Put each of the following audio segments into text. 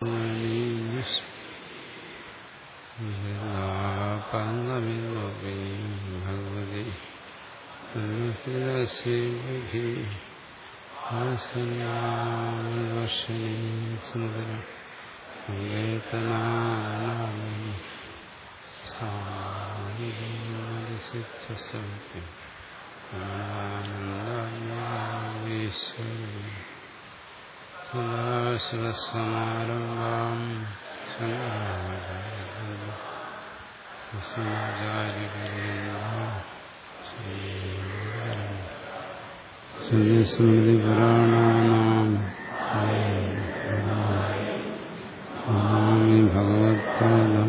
പങ്കമിന്നോപി ഭഗവതി ശിവഭി ഹാസനാമൽവർഷിണി സുന്ദര സങ്കേതനാമി സാധിസിദ്ധസൗഖ്യം ആനന്ദീശ്വരി സദാശിവസമാരംഭാം ശ്രീസ്മൃതിപുരാണാനാം നമാമി ഭഗവത്പാദം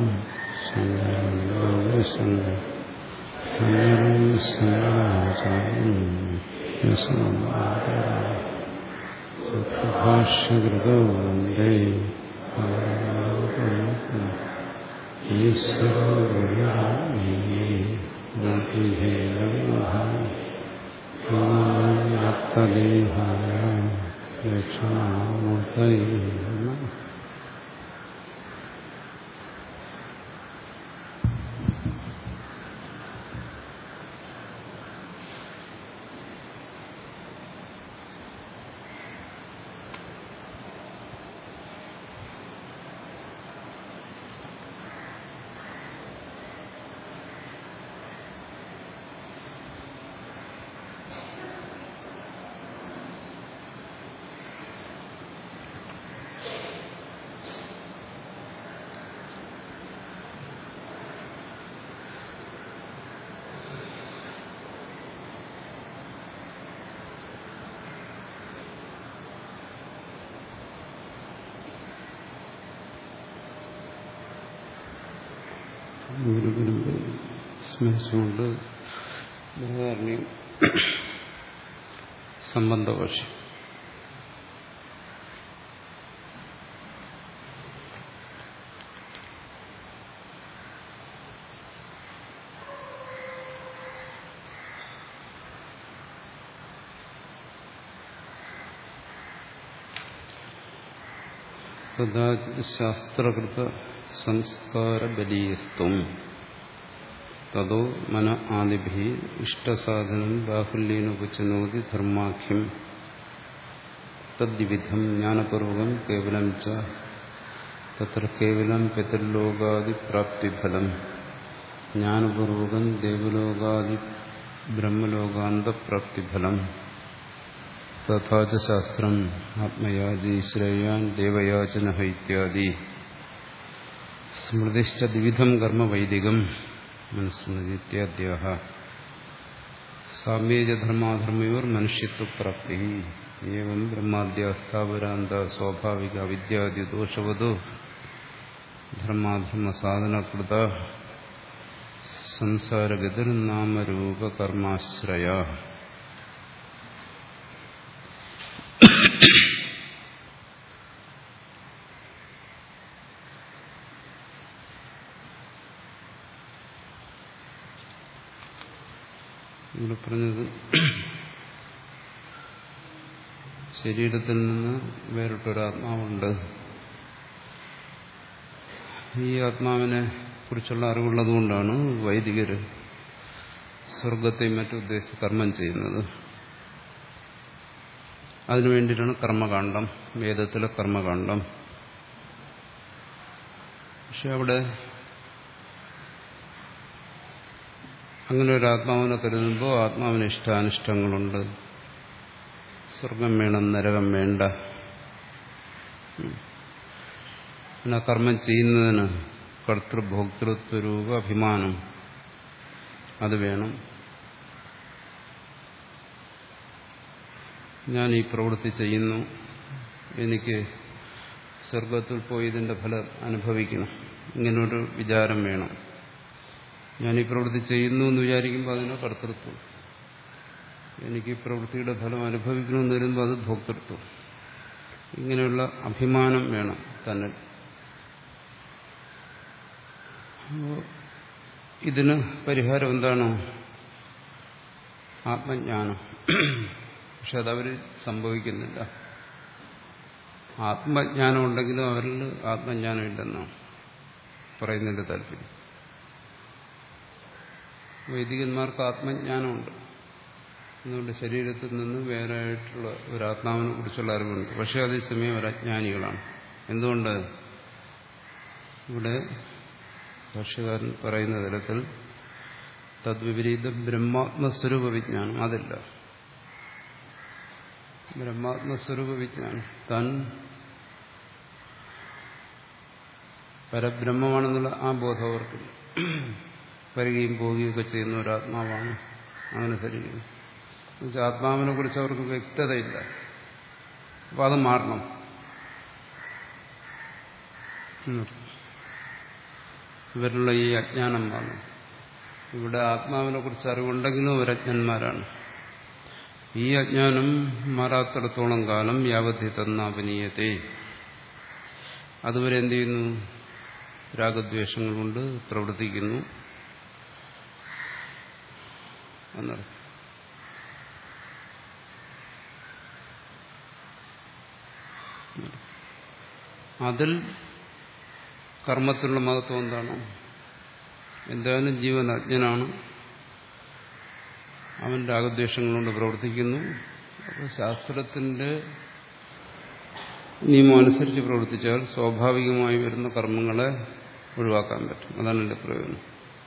ഭാഷ്യകൃതോ വന്ദേ ഈശ്വരദേഹായ ദക്ഷിണാമൂർത്തയേ നമഃ ഗുരുഗുരു സ്മരിച്ചുകൊണ്ട് ബൃഹദാരണ്യം സംബന്ധപക്ഷം കഥാചിത് ശാസ്ത്രകൃത സംസ്കാരബലീയസ്ത്വം തതോ മന ആദിഭി ഇഷ്ടസാധനം ബാഹുല്യേനുപചനോതി ധർമാഖ്യം തദ്വിധം ജ്ഞാനപൂർവകം കേവലം ച തത്ര കേവലം പിതൃലോകാദിപ്രാപ്തിഫലം ജ്ഞാനപൂർവകം ദേവലോകാദി ബ്രഹ്മലോകാന്തപ്രാപ്തിഫലം തഥാച ശാസ്ത്രം ആത്മയാജി ശ്രേയാൻ ദേവയാചന ഇത്യാദി സ്മൃതിശ്ച ദ്വിധം കർമ്മ വൈദികം മനുസ്മൃതി ഇത്യാദ്യ സാമ്യേജ ധർമാധർമ്മയോർ മനുഷ്യത്വപ്രാപ്തി ഏവം ബ്രഹ്മാദ്യ സ്ഥാപരാന്ത സ്വാഭാവിക വിദ്യാദി ദോഷവതു ധർമാധർമ്മ സാധനകൃത സംസാരഗതിർനാമരൂപകർമാശ്രയ ഇവിടെ പറഞ്ഞത് ശരീരത്തിൽ നിന്ന് വേറിട്ടൊരാത്മാവുണ്ട് ഈ ആത്മാവിനെ കുറിച്ചുള്ള അറിവുള്ളതുകൊണ്ടാണ് വൈദികര് സ്വർഗത്തെയും മറ്റും ഉദ്ദേശിച്ച് കർമ്മം ചെയ്യുന്നത് അതിനു വേണ്ടിയിട്ടാണ് കർമ്മകാന്ഡം വേദത്തിലെ കർമ്മകാന്ഡം പക്ഷെ അവിടെ അങ്ങനെ ഒരു ആത്മാവിനെ കരുതുമ്പോൾ ആത്മാവിന് ഇഷ്ടാനിഷ്ടങ്ങളുണ്ട് സ്വർഗം വേണം നരകം വേണ്ട പിന്നെ കർമ്മം ചെയ്യുന്നതിന് കർത്തൃഭോക്തൃത്വരൂപ അഭിമാനം അത് വേണം ഞാൻ ഈ പ്രവൃത്തി ചെയ്യുന്നു എനിക്ക് സ്വർഗത്തിൽ പോയി ഇതിന്റെ ഫലം അനുഭവിക്കണം ഇങ്ങനൊരു വിചാരം വേണം ഞാൻ ഈ പ്രവൃത്തി ചെയ്യുന്നു എന്ന് വിചാരിക്കുമ്പോൾ അതിന് കർത്തൃത്വം എനിക്ക് ഈ പ്രവൃത്തിയുടെ ഫലം അനുഭവിക്കണമെന്ന് വരുമ്പോൾ അത് ഭോക്തൃത്വം ഇങ്ങനെയുള്ള അഭിമാനം വേണം തന്നെ ഇതിന് പരിഹാരം എന്താണ് ആത്മജ്ഞാനം പക്ഷെ അതവർ സംഭവിക്കുന്നില്ല ആത്മജ്ഞാനം ഉണ്ടെങ്കിലും അവരിൽ ആത്മജ്ഞാനം ഇല്ലെന്നാണ് പറയുന്നതിന്റെ താല്പര്യം വൈദികന്മാർക്ക് ആത്മജ്ഞാനമുണ്ട് അതുകൊണ്ട് ശരീരത്തിൽ നിന്ന് വേറെ ആയിട്ടുള്ള ഒരു ആത്മാവിനെ കുറിച്ചുള്ള അറിവുണ്ട് പക്ഷെ അതേസമയം ഒരു അജ്ഞാനികളാണ് എന്തുകൊണ്ട് ഇവിടെ ഭാഷ്യകാരൻ പറയുന്ന തരത്തിൽ തദ്വിപരീത ബ്രഹ്മാത്മസ്വരൂപ വിജ്ഞാനം അതില്ല ബ്രഹ്മാത്മസ്വരൂപ വിജ്ഞാനം താൻ പരബ്രഹ്മമാണെന്നുള്ള ആ ബോധം അവർക്കില്ല വരികയും പോവുകയൊക്കെ ചെയ്യുന്ന ഒരു ആത്മാവാണ് അങ്ങനെ ധരിക്കുന്നു എന്നുവെച്ചാൽ ആത്മാവിനെ കുറിച്ച് അവർക്ക് വ്യക്തതയില്ല അപ്പൊ അത് മാറണം ഇവരിലുള്ള ഈ അജ്ഞാനം മാറണം ഇവിടെ ആത്മാവിനെ കുറിച്ച് അറിവുണ്ടെങ്കിലും ഒരു അജ്ഞന്മാരാണ് ഈ അജ്ഞാനം മാറാത്തിടത്തോളം കാലം യാവധി തന്നാപനീയത്തെ അതുവരെ എന്ത് ചെയ്യുന്നു രാഗദ്വേഷങ്ങൾ കൊണ്ട് പ്രവർത്തിക്കുന്നു എന്നർത്ഥം അതിൽ കർമ്മത്തിലുള്ള മഹത്വം എന്താണ് എന്തായാലും ജീവൻ അജ്ഞനാണ് അവൻ രാഗദ്വേഷങ്ങൾ കൊണ്ട് പ്രവർത്തിക്കുന്നു അപ്പോൾ ശാസ്ത്രത്തിന്റെ നിയമം അനുസരിച്ച് പ്രവർത്തിച്ചാൽ സ്വാഭാവികമായി വരുന്ന കർമ്മങ്ങളെ ഒഴിവാക്കാൻ പറ്റും അതാണ് എൻ്റെ പ്രയോജനം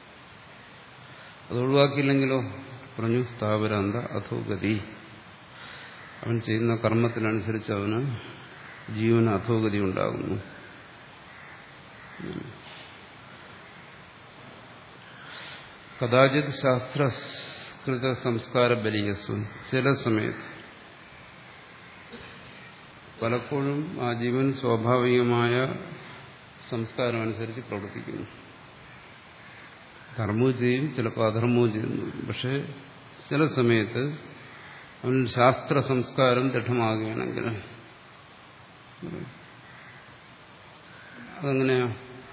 അത് ഒഴിവാക്കിയില്ലെങ്കിലോ പറഞ്ഞു സ്ഥാപരാന്ത അധോഗതി അവൻ ചെയ്യുന്ന കർമ്മത്തിനനുസരിച്ച് അവന് ജീവന് അധോഗതി ഉണ്ടാകുന്നു കഥാചിത് ശാസ്ത്രകൃത സംസ്കാര ബലിയസ്വ ചില സമയത്ത് പലപ്പോഴും ആ ജീവൻ സ്വാഭാവികമായ സംസ്കാരം അനുസരിച്ച് പ്രവർത്തിക്കുന്നു ധർമ്മവും ചെയ്യും ചിലപ്പോൾ അധർമ്മവും ചെയ്യുന്നു പക്ഷെ ചില സമയത്ത് അവൻ ശാസ്ത്ര സംസ്കാരം ദൃഢമാകുകയാണെങ്കിൽ അതെങ്ങനെയാ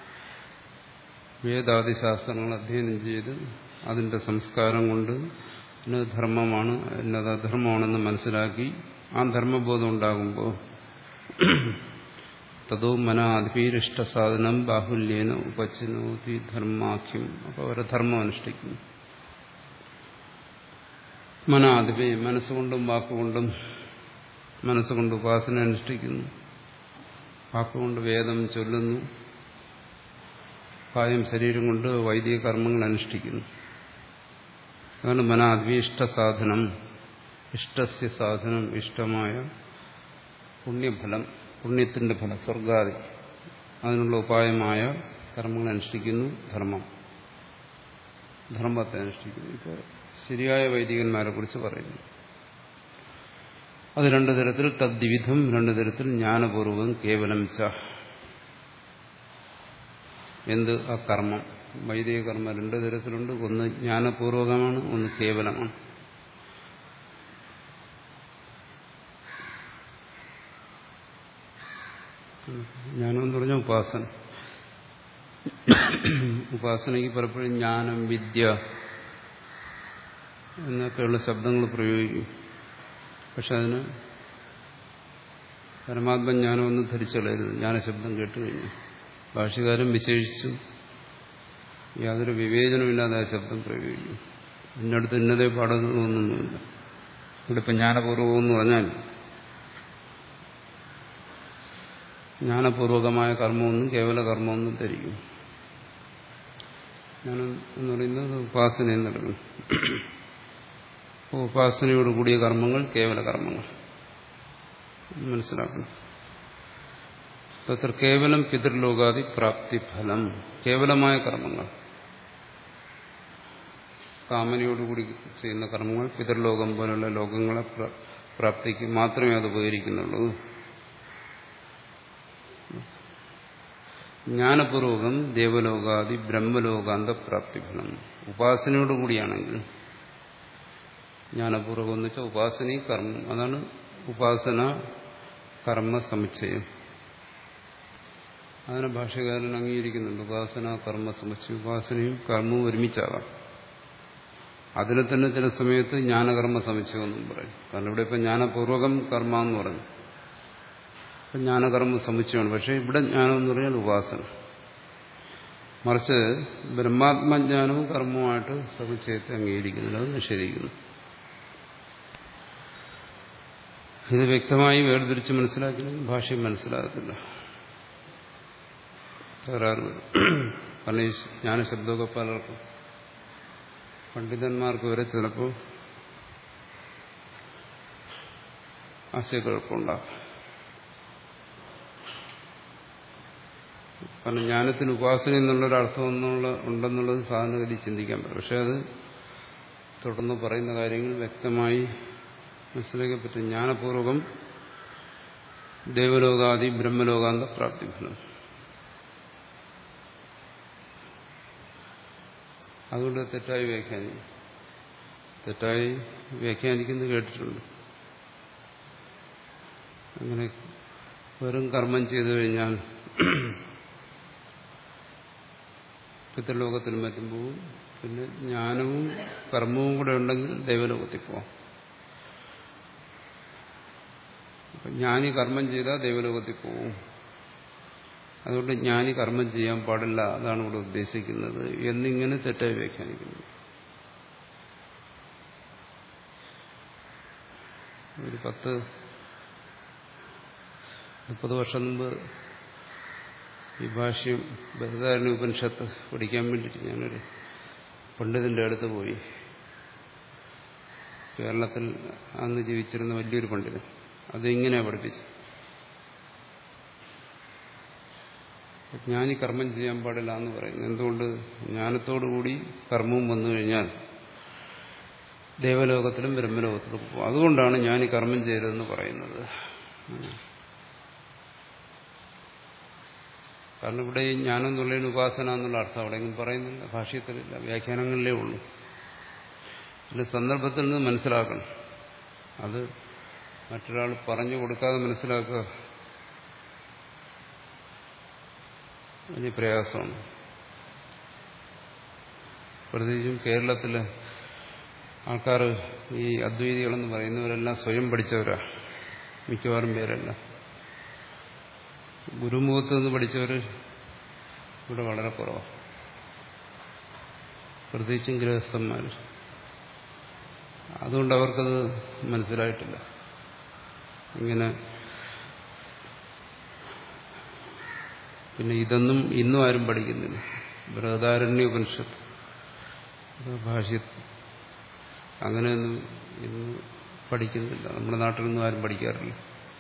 വേദാദി ശാസ്ത്രങ്ങൾ അധ്യയനം ചെയ്ത് അതിന്റെ സംസ്കാരം കൊണ്ട് ഇന്നത് ധർമ്മമാണ് ഇന്നത് അധർമ്മമാണെന്ന് മനസ്സിലാക്കി ആ ധർമ്മബോധം ഉണ്ടാകുമ്പോൾ തതോ മനാധിപീരിഷ്ട സാധനം ബാഹുല്യേന ഉപച്ചനോതി ധർമാഖ്യം അപ്പോൾ അവരെ ധർമ്മം അനുഷ്ഠിക്കുന്നു മനാധിപി മനസ്സുകൊണ്ടും വാക്കുകൊണ്ടും മനസ്സുകൊണ്ട് ഉപാസന അനുഷ്ഠിക്കുന്നു വാക്കുകൊണ്ട് വേദം ചൊല്ലുന്നു കായം ശരീരം കൊണ്ട് വൈദിക കർമ്മങ്ങൾ അനുഷ്ഠിക്കുന്നു അതാണ് മനാദ്വീഷ്ട സാധനം ഇഷ്ടസ്യ സാധനം ഇഷ്ടമായ പുണ്യഫലം പുണ്യത്തിന്റെ ഫലം സ്വർഗാദി അതിനുള്ള ഉപായമായ കർമ്മങ്ങൾ അനുഷ്ഠിക്കുന്നു ധർമ്മം ധർമ്മത്തെ അനുഷ്ഠിക്കുന്നു ഇപ്പോൾ ശരിയായ വൈദികന്മാരെ കുറിച്ച് പറയുന്നു അത് രണ്ടു തരത്തിൽ തദ്വിധം രണ്ടു തരത്തിൽ ജ്ഞാനപൂർവകം കേവലം ച എന്ത് ആ കർമ്മം വൈദിക കർമ്മം രണ്ടു തരത്തിലുണ്ട് ഒന്ന് ജ്ഞാനപൂർവകമാണ് ഒന്ന് കേവലമാണ് ജ്ഞാനം പറഞ്ഞ ഉപാസന ഉപാസനയ്ക്ക് പലപ്പോഴും ജ്ഞാനം വിദ്യ എന്നൊക്കെയുള്ള ശബ്ദങ്ങൾ പ്രയോഗിക്കും പക്ഷെ അതിന് പരമാത്മജ്ഞാനമൊന്നും ധരിച്ചുകളയരുത് ജ്ഞാനശബ്ദം കേട്ടു കഴിഞ്ഞു ഭാഷകാരൻ വിശേഷിച്ചു യാതൊരു വിവേചനമില്ലാതെ ആ ശബ്ദം പ്രയോഗിക്കും എന്നടുത്ത് ഇന്നതേ പാടുന്നതൊന്നുമില്ല ഇവിടെ ഇപ്പം ജ്ഞാനപൂർവകം എന്ന് പറഞ്ഞാൽ ജ്ഞാനപൂർവകമായ കർമ്മമൊന്നും കേവല കർമ്മമൊന്നും ധരിക്കും ജ്ഞാനം എന്ന് പറയുന്നത് ഉപാസന എന്നെടുക്കും ഉപാസനയോട് കൂടിയ കർമ്മങ്ങൾ കേവല കർമ്മങ്ങൾ മനസ്സിലാക്കണം തത്ര കേവലം പിതൃലോകാദി പ്രാപ്തി ഫലം കേവലമായ കർമ്മങ്ങൾ കാമനയോടുകൂടി ചെയ്യുന്ന കർമ്മങ്ങൾ പിതൃലോകം പോലുള്ള ലോകങ്ങളെ പ്രാപ്തിക്ക് മാത്രമേ അത് ഉപകരിക്കുന്നുള്ളൂ ജ്ഞാനപൂർവകം ദേവലോകാദി ബ്രഹ്മലോകാന്ത പ്രാപ്തി ഫലം ഉപാസനയോടുകൂടിയാണെങ്കിൽ ജ്ഞാനപൂർവകം എന്ന് വെച്ചാൽ ഉപാസനയും കർമ്മം അതാണ് ഉപാസന കർമ്മ സമുച്ചയം അതിനെ ഭാഷകാരൻ അംഗീകരിക്കുന്നുണ്ട് ഉപാസന കർമ്മ സമുച്ചയം ഉപാസനയും കർമ്മവും ഒരുമിച്ചാകാം അതിനെ തന്നെ ചില സമയത്ത് ജ്ഞാനകർമ്മ സമുച്ചയം എന്നും പറയും കാരണം ഇവിടെ ഇപ്പം ജ്ഞാനപൂർവകം കർമ്മ എന്ന് പറഞ്ഞു അപ്പം ജ്ഞാനകർമ്മ സമുച്ചയമാണ് പക്ഷേ ഇവിടെ ജ്ഞാനം എന്ന് പറഞ്ഞാൽ ഉപാസന മറിച്ച് ബ്രഹ്മാത്മജ്ഞാനവും കർമ്മവുമായിട്ട് സമുച്ചയത്തെ അംഗീകരിക്കുന്നില്ല അത് നിഷേധിക്കുന്നു ഇത് വ്യക്തമായി വേർതിരിച്ച് മനസ്സിലാക്കില്ലെങ്കിൽ ഭാഷ്യം മനസ്സിലാകത്തില്ല തകരാറ് വരും കാരണം ഈ ജ്ഞാനശബ്ദമൊക്കെ പലർക്കും പണ്ഡിതന്മാർക്ക് വരെ ചിലപ്പോൾ ആശയക്കുഴപ്പമുണ്ടാകും കാരണം ജ്ഞാനത്തിന് ഉപാസന എന്നുള്ളൊരർത്ഥം എന്നുള്ള ഉണ്ടെന്നുള്ളത് സാധാരണഗതി ചിന്തിക്കാൻ പറ്റും പക്ഷെ അത് തുടർന്ന് പറയുന്ന കാര്യങ്ങൾ വ്യക്തമായി മനസ്സിലാക്കാൻ പറ്റും ജ്ഞാനപൂർവകം ദേവലോകാദി ബ്രഹ്മലോകാന്ത പ്രാപ്തിഫലം അതുകൊണ്ട് തെറ്റായി വ്യാഖ്യാനിക്കും തെറ്റായി വ്യാഖ്യാനിക്കുന്നത് കേട്ടിട്ടുണ്ട് അങ്ങനെ വെറും കർമ്മം ചെയ്തു കഴിഞ്ഞാൽ പിതൃലോകത്തിനും മറ്റും പോവും പിന്നെ ജ്ഞാനവും കർമ്മവും കൂടെ ഉണ്ടെങ്കിൽ ദൈവലോകത്തിൽ പോവാം ജ്ഞാനി കർമ്മം ചെയ്താൽ ദൈവലോകത്തിൽ പോവും അതുകൊണ്ട് ജ്ഞാനി കർമ്മം ചെയ്യാൻ പാടില്ല അതാണ് ഇവിടെ ഉദ്ദേശിക്കുന്നത് എന്നിങ്ങനെ തെറ്റായി വ്യാഖ്യാനിക്കുന്നു ഒരു പത്ത് മുപ്പത് വർഷം മുമ്പ് ഈ ഭാഷ്യം ബൃഹദാരണ ഉപനിഷത്ത് പഠിക്കാൻ വേണ്ടിയിട്ട് ഞാനൊരു പണ്ഡിതന്റെ അടുത്ത് പോയി കേരളത്തിൽ അന്ന് ജീവിച്ചിരുന്ന വലിയൊരു പണ്ഡിതൻ അതിങ്ങനെയാണ് പഠിപ്പിച്ചത് ജ്ഞാനി കർമ്മം ചെയ്യാൻ പാടില്ല എന്ന് പറയുന്നു എന്തുകൊണ്ട് ജ്ഞാനത്തോടുകൂടി കർമ്മവും വന്നു കഴിഞ്ഞാൽ ദേവലോകത്തിലും ബ്രഹ്മലോകത്തിലും പോകും അതുകൊണ്ടാണ് ജ്ഞാനി കർമ്മം ചെയ്തതെന്ന് പറയുന്നത് കാരണം ഇവിടെ ഈ ജ്ഞാനം എന്നുള്ളതിന് ഉപാസന എന്നുള്ള അർത്ഥം അവിടെയെങ്കിലും പറയുന്നില്ല ഭാഷ്യത്തിലില്ല വ്യാഖ്യാനങ്ങളിലേ ഉള്ളൂ അതിന്റെ സന്ദർഭത്തിൽ നിന്ന് മനസ്സിലാക്കണം അത് മറ്റൊരാൾ പറഞ്ഞു കൊടുക്കാതെ മനസ്സിലാക്കുക വലിയ പ്രയാസമാണ് പ്രത്യേകിച്ചും കേരളത്തിലെ ആൾക്കാർ ഈ അദ്വൈതികളെന്ന് പറയുന്നവരെല്ലാം സ്വയം പഠിച്ചവരാ മിക്കവാറും പേരെല്ലാം ഗുരുമുഖത്ത് നിന്ന് പഠിച്ചവർ ഇവിടെ വളരെ കുറവാണ് പ്രത്യേകിച്ചും ഗൃഹസ്ഥന്മാർ അതുകൊണ്ട് അവർക്കത് മനസ്സിലായിട്ടില്ല ഇങ്ങനെ പിന്നെ ഇതൊന്നും ഇന്നും ആരും പഠിക്കുന്നില്ല ബൃഹദാരണ്യ ഉപനിഷത്ത് ഭാഷ്യ അങ്ങനെയൊന്നും ഇന്ന് പഠിക്കുന്നില്ല നമ്മുടെ നാട്ടിലൊന്നും ആരും പഠിക്കാറില്ല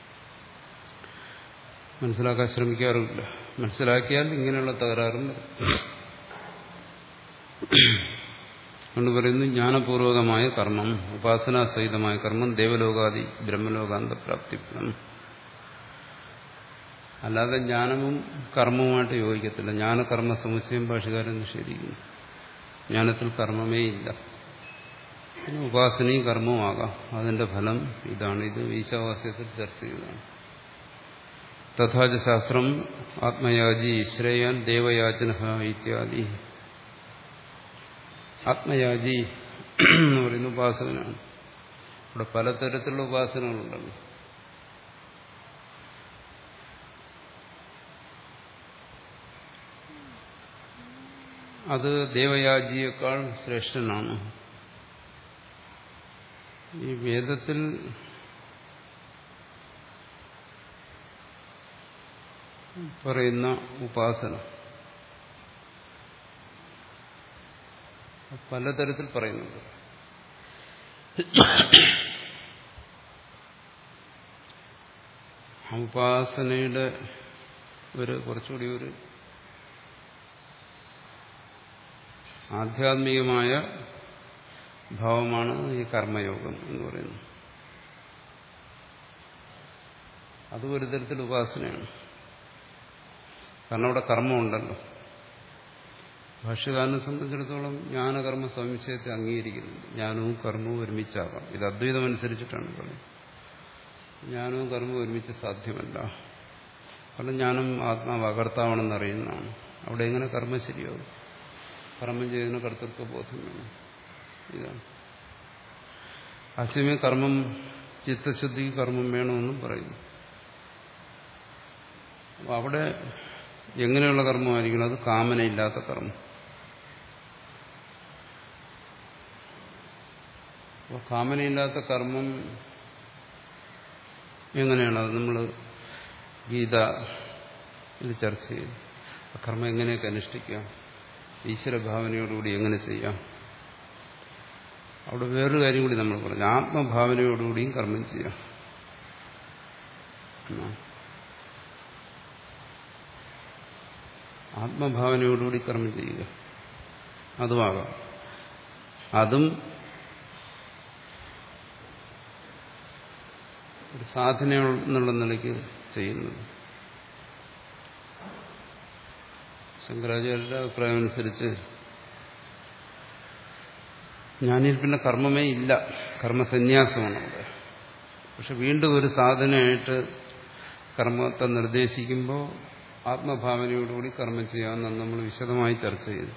മനസ്സിലാക്കാൻ ശ്രമിക്കാറുമില്ല മനസ്സിലാക്കിയാൽ ഇങ്ങനെയുള്ള തകരാറും കൊണ്ട് പറയുന്നു ജ്ഞാനപൂർവകമായ കർമ്മം ഉപാസനാസഹിതമായ കർമ്മം ദേവലോകാദി ബ്രഹ്മലോകാന്ത പ്രാപ്തിഫലം അല്ലാതെ ജ്ഞാനവും കർമ്മവുമായിട്ട് യോജിക്കത്തില്ല ജ്ഞാനകർമ്മ സമുച്ചയം ഭാഷകാരൻ നിഷേധിക്കുന്നു ജ്ഞാനത്തിൽ കർമ്മമേ ഇല്ല പിന്നെ ഉപാസനയും കർമ്മവും ആകാം അതിന്റെ ഫലം ഇതാണ് ഇത് ഈശാവാസ്യത്തിൽ ചർച്ച ചെയ്തതാണ് തഥാച ശാസ്ത്രം ആത്മയാജി ശ്രേയാൻ ദേവയാചന ഇത്യാദി ആത്മയാജി എന്ന് പറയുന്ന ഉപാസകനാണ് ഇവിടെ പലതരത്തിലുള്ള ഉപാസനകളുണ്ടല്ലോ അത് ദേവയാജിയേക്കാൾ ശ്രേഷ്ഠനാണ് ഈ വേദത്തിൽ പറയുന്ന ഉപാസന പലതരത്തിൽ പറയുന്നുണ്ട് ഉപാസനയുടെ ഒരു കുറച്ചുകൂടി ഒരു ആധ്യാത്മികമായ ഭാവമാണ് ഈ കർമ്മയോഗം എന്ന് പറയുന്നത് അത് ഒരു തരത്തിൽ ഉപാസനയാണ് കാരണം അവിടെ കർമ്മമുണ്ടല്ലോ ഭാഷ്യകാരനെ സംബന്ധിച്ചിടത്തോളം ജ്ഞാനകർമ്മ സമുച്ചയത്തെ അംഗീകരിക്കുന്നുണ്ട് ജ്ഞാനവും കർമ്മവും ഒരുമിച്ചാകാം ഇത് അദ്വൈതം അനുസരിച്ചിട്ടാണ് പറയുന്നത് ജ്ഞാനവും കർമ്മവും ഒരുമിച്ച് സാധ്യമല്ല കാരണം ജ്ഞാനം ആത്മാവ് അകർത്താവണമെന്ന് അറിയുന്നതാണ് അവിടെ എങ്ങനെ കർമ്മം ശരിയാകും കർമ്മം ചെയ്യുന്ന കർത്തൃത്വ ബോധം വേണം ഇതാണ് അസ്യമേ കർമ്മം ചിത്തശുദ്ധിക്ക് കർമ്മം വേണമെന്നും പറയുന്നു അപ്പോൾ അവിടെ എങ്ങനെയുള്ള കർമ്മമായിരിക്കണം അത് കാമനയില്ലാത്ത കർമ്മം അപ്പോൾ കാമനയില്ലാത്ത കർമ്മം എങ്ങനെയാണ് അത് നമ്മൾ ഗീത ഇത് ചർച്ച ചെയ്തു ആ കർമ്മം എങ്ങനെയൊക്കെ അനുഷ്ഠിക്കാം ഈശ്വരഭാവനയോടുകൂടി എങ്ങനെ ചെയ്യാം അവിടെ വേറൊരു കാര്യം കൂടി നമ്മൾ പറഞ്ഞു ആത്മഭാവനയോടുകൂടിയും കർമ്മം ചെയ്യാം ആത്മഭാവനയോടുകൂടി കർമ്മം ചെയ്യുക അതുമാകാം അതും ഒരു സാധന എന്നുള്ള നിലയ്ക്ക് ചെയ്യുന്നത് ശങ്കരാചാര്യരുടെ അഭിപ്രായം അനുസരിച്ച് ഞാനിൽ പിന്നെ കർമ്മമേ ഇല്ല കർമ്മസന്യാസമാണ് അവിടെ പക്ഷെ വീണ്ടും ഒരു സാധനമായിട്ട് കർമ്മത്തെ നിർദ്ദേശിക്കുമ്പോൾ ആത്മഭാവനയോടുകൂടി കർമ്മം ചെയ്യാമെന്നാണ് നമ്മൾ വിശദമായി ചർച്ച ചെയ്തു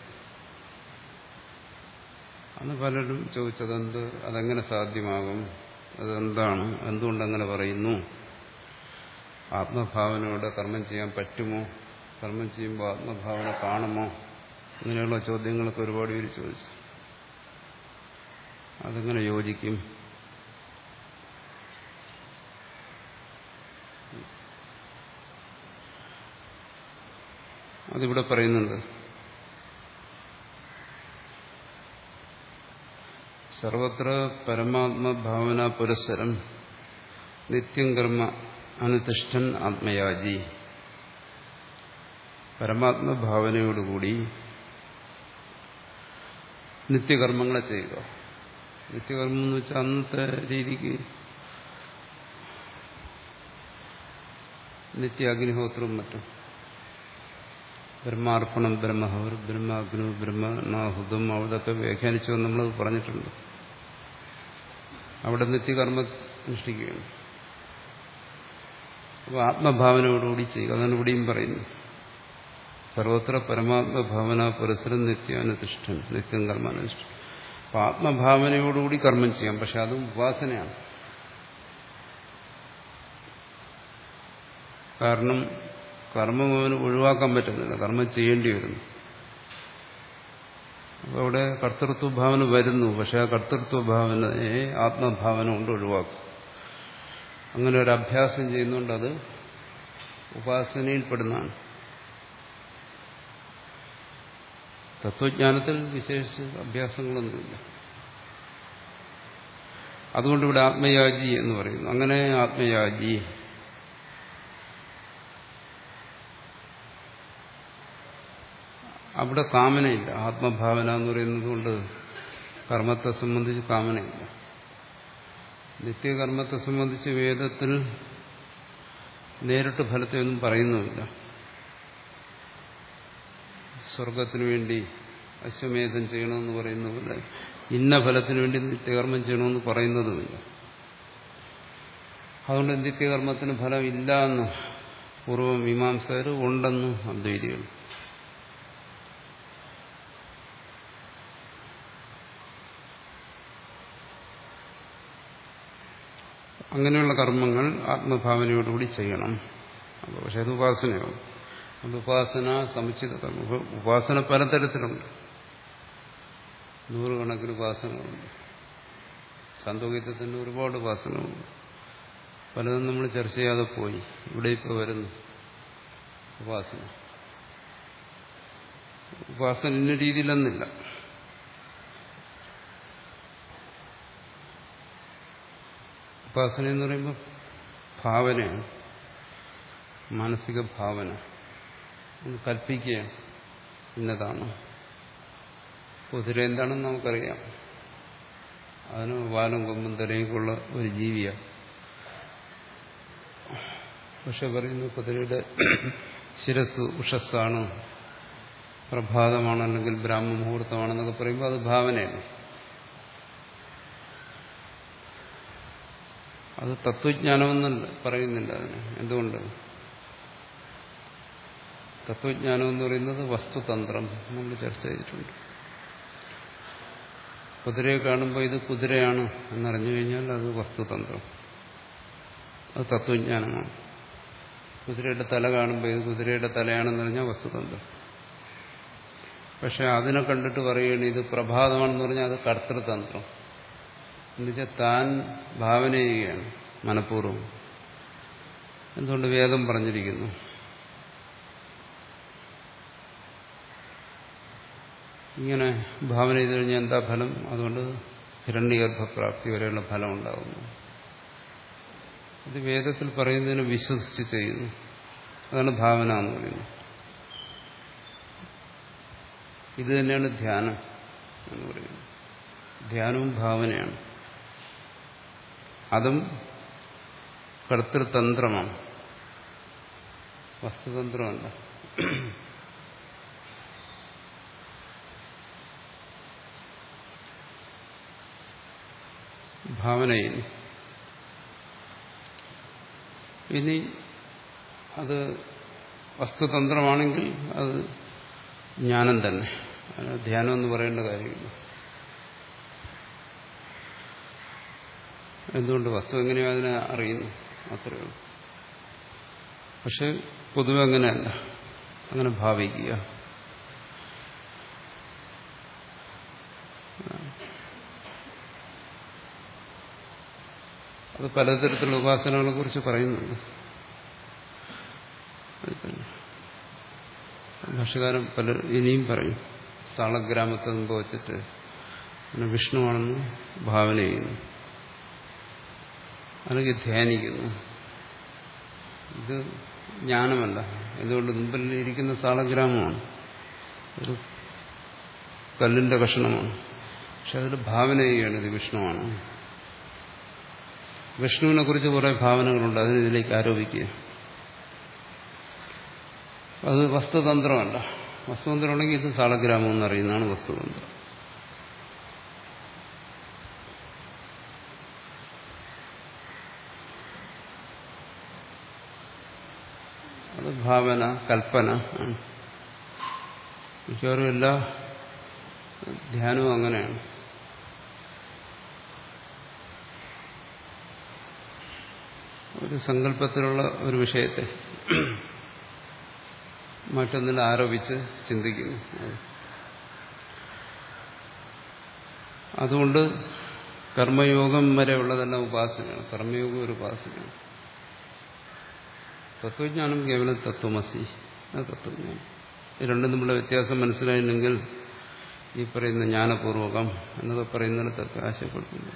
അന്ന് പലരും ചോദിച്ചതെന്ത് അതെങ്ങനെ സാധ്യമാകും അതെന്താണ് എന്തുകൊണ്ടങ്ങനെ പറയുന്നു ആത്മഭാവനയോടെ കർമ്മം ചെയ്യാൻ പറ്റുമോ കർമ്മം ചെയ്യുമ്പോൾ ആത്മഭാവന കാണുമോ ഇങ്ങനെയുള്ള ചോദ്യങ്ങളൊക്കെ ഒരുപാട് പേര് ചോദിച്ചു അതെങ്ങനെ യോജിക്കും അതിവിടെ പറയുന്നുണ്ട് സർവത്ര പരമാത്മഭാവന പുരസ്സരം നിത്യം കർമ്മ അനുതിഷ്ഠൻ ആത്മയാജി പരമാത്മഭാവനയോടുകൂടി നിത്യകർമ്മങ്ങളെ ചെയ്യുക നിത്യകർമ്മം എന്ന് വെച്ചാൽ അന്നത്തെ രീതിക്ക് നിത്യ അഗ്നിഹോത്രവും മറ്റും ബ്രഹ്മാർപ്പണം ബ്രഹ്മഹവർ ബ്രഹ്മാഗ്നു ബ്രഹ്മനാഹുതം അവിടൊക്കെ വ്യാഖ്യാനിച്ചു നമ്മൾ പറഞ്ഞിട്ടുണ്ട് അവിടെ നിത്യകർമ്മ അനുഷ്ഠിക്കുകയാണ് അപ്പോൾ ആത്മഭാവനയോടുകൂടി ചെയ്യുക അതാണ് ഇവിടെയും പറയുന്നു സർവത്ര പരമാത്മഭാവന പുരസരം നിത്യാനുതിഷ്ഠൻ നിത്യം കർമാനുഷ്ഠൻ അപ്പം ആത്മഭാവനയോടുകൂടി കർമ്മം ചെയ്യാം പക്ഷെ അതും ഉപാസനയാണ് കാരണം കർമ്മം അവന് ഒഴിവാക്കാൻ പറ്റുന്നില്ല കർമ്മം ചെയ്യേണ്ടി വരുന്നു അപ്പോൾ അവിടെ കർത്തൃത്വഭാവന വരുന്നു പക്ഷെ ആ കർത്തൃത്വഭാവനയെ ആത്മഭാവന കൊണ്ട് ഒഴിവാക്കും അങ്ങനെ ഒരു അഭ്യാസം ചെയ്യുന്നതുകൊണ്ട് അത് ഉപാസനയിൽപ്പെടുന്നതാണ് തത്വജ്ഞാനത്തിൽ വിശേഷിച്ച് അഭ്യാസങ്ങളൊന്നുമില്ല അതുകൊണ്ട് ഇവിടെ ആത്മയാജി എന്ന് പറയുന്നു അങ്ങനെ ആത്മയാജി അവിടെ കാമനയില്ല ആത്മഭാവന എന്ന് പറയുന്നത് കൊണ്ട് കർമ്മത്തെ സംബന്ധിച്ച് കാമനയില്ല നിത്യകർമ്മത്തെ സംബന്ധിച്ച് വേദത്തിൽ നേരിട്ട് ഫലത്തെ ഒന്നും പറയുന്നുമില്ല സ്വർഗത്തിനു വേണ്ടി അശ്വമേധം ചെയ്യണമെന്ന് പറയുന്നതുമില്ല ഇന്ന ഫലത്തിനു വേണ്ടി നിത്യകർമ്മം ചെയ്യണമെന്ന് പറയുന്നതുമില്ല അതുകൊണ്ട് നിത്യകർമ്മത്തിന് ഫലം ഇല്ല എന്ന് പൂർവ്വം മീമാംസകർ ഉണ്ടെന്ന് അദ്വൈതികൾ അങ്ങനെയുള്ള കർമ്മങ്ങൾ ആത്മഭാവനയോടുകൂടി ചെയ്യണം അപ്പോൾ പക്ഷെ അത് ഉപാസനയാവും അത് ഉപാസന സമുച്ചിത കർമ്മം ഉപാസന പലതരത്തിലുണ്ട് നൂറുകണക്കിന് ഉപാസനകളുണ്ട് സന്തോഗീതത്തിൻ്റെ ഒരുപാട് ഉപാസനകളുണ്ട് പലതും നമ്മൾ ചർച്ച ചെയ്യാതെ പോയി ഇവിടെ ഇപ്പോൾ വരുന്നു ഉപാസന ഉപാസന ഇന്ന രീതിയിലൊന്നില്ല ഉപാസന എന്ന് പറയുമ്പോൾ ഭാവനയാണ് മാനസിക ഭാവന ഒന്ന് കൽപ്പിക്കുകയാണ് ഇന്നതാണ് കുതിര എന്താണെന്ന് നമുക്കറിയാം അതിന് വാലും കൊമ്പും തലയൊക്കെയുള്ള ഒരു ജീവിയാണ് പക്ഷെ പറയുന്നു കുതിരയുടെ ശിരസ് ഉഷസ്സാണ് പ്രഭാതമാണ് അല്ലെങ്കിൽ ബ്രാഹ്മ മുഹൂർത്തമാണെന്നൊക്കെ പറയുമ്പോൾ അത് ഭാവനയാണ് അത് തത്വജ്ഞാനമെന്ന് പറയുന്നില്ല അതിന് എന്തുകൊണ്ട് തത്വജ്ഞാനം എന്ന് പറയുന്നത് വസ്തുതന്ത്രം നമ്മൾ ചർച്ച ചെയ്തിട്ടുണ്ട് കുതിരയെ കാണുമ്പോൾ ഇത് കുതിരയാണ് എന്നറിഞ്ഞു കഴിഞ്ഞാൽ അത് വസ്തുതന്ത്രം അത് തത്വജ്ഞാനമാണ് കുതിരയുടെ തല കാണുമ്പോൾ ഇത് കുതിരയുടെ തലയാണെന്ന് പറഞ്ഞാൽ വസ്തുതന്ത്രം പക്ഷെ അതിനെ കണ്ടിട്ട് പറയുകയാണ് ഇത് പ്രഭാതമാണെന്ന് പറഞ്ഞാൽ അത് കർത്തൃതന്ത്രം എന്നുവെച്ചാൽ താൻ ഭാവന ചെയ്യുകയാണ് മനഃപൂർവ്വം എന്തുകൊണ്ട് വേദം പറഞ്ഞിരിക്കുന്നു ഇങ്ങനെ ഭാവന ചെയ്തു കഴിഞ്ഞാൽ എന്താ ഫലം അതുകൊണ്ട് ഹിരണ്യഗർഭപ്രാപ്തി വരെയുള്ള ഫലം ഉണ്ടാകുന്നു ഇത് വേദത്തിൽ പറയുന്നതിന് വിശ്വസിച്ച് ചെയ്യുന്നു അതാണ് ഭാവന എന്ന് പറയുന്നത് ഇത് തന്നെയാണ് ധ്യാനം എന്ന് പറയുന്നത് ധ്യാനവും ഭാവനയാണ് അതും കർത്തൃതന്ത്രമാണ് വസ്തുതന്ത്രമല്ല ഭാവന ചെയ്യുന്നു ഇനി അത് വസ്തുതന്ത്രമാണെങ്കിൽ അത് ജ്ഞാനം തന്നെ ധ്യാനം എന്ന് പറയേണ്ട കാര്യമില്ല എന്തുകൊണ്ട് വസ്തു എങ്ങനെയോ അതിനെ അറിയുന്നു അത്രയേ ഉള്ളൂ പക്ഷെ പൊതുവെ അങ്ങനെയല്ല അങ്ങനെ ഭാവിക്കുക അത് പലതരത്തിലുള്ള ഉപാസനകളെ കുറിച്ച് പറയുന്നുണ്ട് ഭാഷകാരൻ പല ഇനിയും പറയും സാളഗ്രാമത്തെ മുമ്പ് വച്ചിട്ട് പിന്നെ വിഷ്ണുവാണെന്ന് ഭാവന ചെയ്യുന്നു അല്ലെങ്കിൽ ധ്യാനിക്കുന്നു ഇത് ജ്ഞാനമല്ല എന്തുകൊണ്ട് മുമ്പിൽ ഇരിക്കുന്ന സാളഗ്രാമമാണ് ഒരു കല്ലിന്റെ കഷണമാണ് പക്ഷെ അതിൽ ഭാവന ചെയ്യുകയാണ് ഇത് വിഷ്ണുവാണ് വിഷ്ണുവിനെ കുറിച്ച് കുറെ ഭാവനകളുണ്ട് അതിന് ഇതിലേക്ക് ആരോപിക്കുക അത് വസ്തുതന്ത്രമല്ല വസ്തുതന്ത്രമാണെങ്കിൽ ഇത് സാളഗ്രാമം എന്നറിയുന്നതാണ് വസ്തുതന്ത്രം അത് ഭാവന കൽപ്പന ആണ് മിക്കവാറും എല്ലാ ധ്യാനവും അങ്ങനെയാണ് ഒരു സങ്കല്പത്തിലുള്ള ഒരു വിഷയത്തെ മറ്റൊന്നിൽ ആരോപിച്ച് ചിന്തിക്കുന്നു അതുകൊണ്ട് കർമ്മയോഗം വരെയുള്ളതെല്ലാം ഉപാസനയാണ് കർമ്മയോഗം ഒരു ഉപാസനയാണ് തത്വജ്ഞാനം കേവലം തത്വമസി തത്വജ്ഞാനം ഇത് രണ്ടും തമ്മിലുള്ള വ്യത്യാസം മനസ്സിലായില്ലെങ്കിൽ ഈ പറയുന്ന ജ്ഞാനപൂർവകം എന്നൊക്കെ പറയുന്നിടത്തൊക്കെ ആശയപ്പെടുത്തുന്നു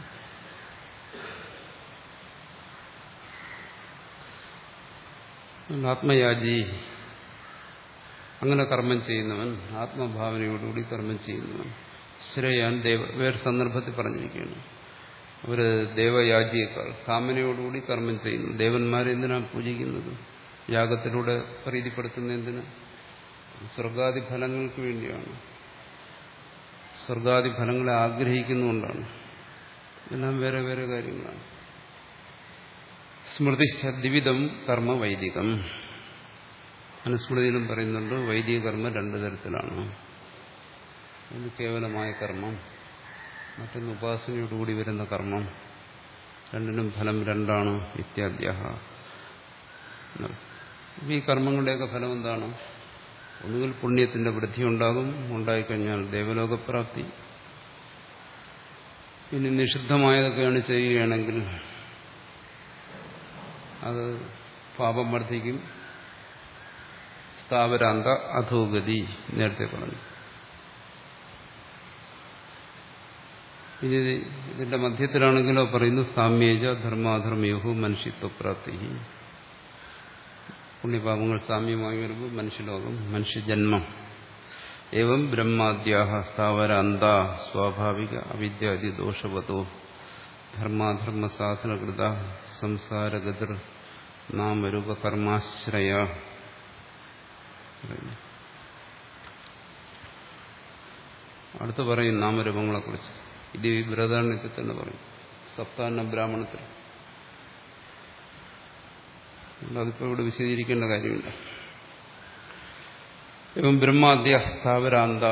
ആത്മയാജി അങ്ങനെ കർമ്മം ചെയ്യുന്നവൻ ആത്മഭാവനയോടുകൂടി കർമ്മം ചെയ്യുന്നവൻ ശ്രേയാൻ ദേവ വേറെ സന്ദർഭത്തിൽ പറഞ്ഞിരിക്കുകയാണ് അവര് ദേവയാജിയേക്കാൾ കാമനയോടുകൂടി കർമ്മം ചെയ്യുന്നു ദേവന്മാരെ എന്തിനാണ് പൂജിക്കുന്നത് യാഗത്തിലൂടെ പ്രീതിപ്പെടുത്തുന്ന എന്തിന് സ്വർഗാദി ഫലങ്ങൾക്ക് വേണ്ടിയാണ് സ്വർഗാദി ഫലങ്ങളെ ആഗ്രഹിക്കുന്നുകൊണ്ടാണ് എല്ലാം വേറെ വേറെ കാര്യങ്ങളാണ് സ്മൃതി ദ്വിവിധം കർമ്മ വൈദികം അനുസ്മൃതിയിലും പറയുന്നുണ്ട് വൈദിക കർമ്മം രണ്ടു തരത്തിലാണ് ഒന്ന് കേവലമായ കർമ്മം മറ്റൊന്ന് ഉപാസനയോടുകൂടി വരുന്ന കർമ്മം രണ്ടിനും ഫലം രണ്ടാണ് ഇത്യാദ്യ ഈ കർമ്മങ്ങളുടെയൊക്കെ ഫലം എന്താണ് ഒന്നുകിൽ പുണ്യത്തിന്റെ വൃദ്ധി ഉണ്ടാകും ഉണ്ടായിക്കഴിഞ്ഞാൽ ദേവലോകപ്രാപ്തി ഇനി നിഷിദ്ധമായതൊക്കെയാണ് ചെയ്യുകയാണെങ്കിൽ അത് പാപം വർദ്ധിക്കും സ്ഥാവരാന്ത അധോഗതി നേരത്തെ പറഞ്ഞു ഇനി ഇതിന്റെ മധ്യത്തിലാണെങ്കിലോ പറയുന്നു സാമ്യേജ ധർമാധർമ്മയോഹു മനുഷ്യത്വപ്രാപ്തി പുണ്യപാപങ്ങൾ സാമ്യമായി വരുമ്പോൾ മനുഷ്യലോകം മനുഷ്യജന്മം ഏവം ബ്രഹ്മാദ്യാഹ സ്ഥാവര അന്ത സ്വാഭാവിക അവിദ്യാദി ദോഷവതോ ധർമാധർമ്മ സാധനകൃത സംസാരഗതിർ നാമരൂപകർമാശ്രയ അടുത്ത് പറയും നാമരൂപങ്ങളെക്കുറിച്ച് ഇത് ഈ ബൃഹദാരണ്യത്തിൽ തന്നെ പറയും സപ്താന്ന ബ്രാഹ്മണത്തിൽ അതിപ്പോൾ ഇവിടെ വിശദീകരിക്കേണ്ട കാര്യമില്ല ഇപ്പം ബ്രഹ്മാദ്യ സ്ഥാവരാന്ത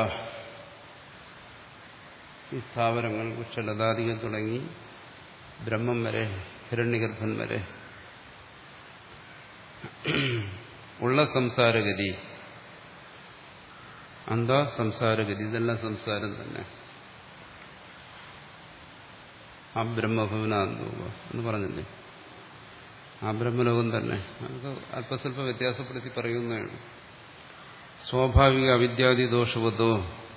ഈ സ്ഥാവരങ്ങൾ വൃക്ഷലതാദികൾ തുടങ്ങി ബ്രഹ്മം വരെ ഹിരണ്യഗർഭൻ വരെ ഉള്ള സംസാരഗതി എന്താ സംസാരഗതി ഇതെല്ലാം സംസാരം തന്നെ ആ ബ്രഹ്മഭവനാന്തോക എന്ന് പറഞ്ഞില്ലേ ആ ബ്രഹ്മലോകം തന്നെ അതൊക്കെ അല്പസ്വല്പം വ്യത്യാസപ്പെടുത്തി പറയുന്നതാണ് സ്വാഭാവിക അവിദ്യാദി ദോഷവത്തോ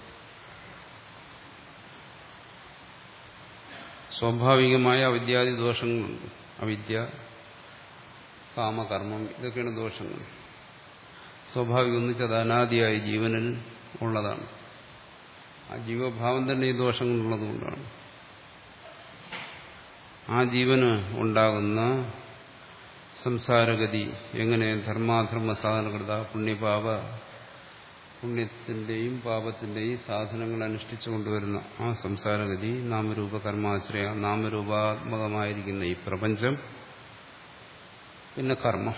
സ്വാഭാവികമായ അവിദ്യാദി ദോഷങ്ങളുണ്ട് അവിദ്യ കാമകർമ്മം ഇതൊക്കെയാണ് ദോഷങ്ങൾ സ്വാഭാവികം എന്ന് വെച്ചാൽ അത് അനാദിയായി ജീവനിൽ ഉള്ളതാണ് ആ ജീവഭാവം തന്നെ ഈ ദോഷങ്ങളുള്ളതുകൊണ്ടാണ് ആ ജീവന് ഉണ്ടാകുന്ന സംസാരഗതി എങ്ങനെ ധർമാധർമ്മ സാധനകൃത പുണ്യപാപ പുണ്യത്തിന്റെയും പാപത്തിന്റെയും സാധനങ്ങൾ അനുഷ്ഠിച്ചു കൊണ്ടുവരുന്ന ആ സംസാരഗതി നാമരൂപ കർമാശ്രയ നാമരൂപാത്മകമായിരിക്കുന്ന ഈ പ്രപഞ്ചം പിന്നെ കർമ്മം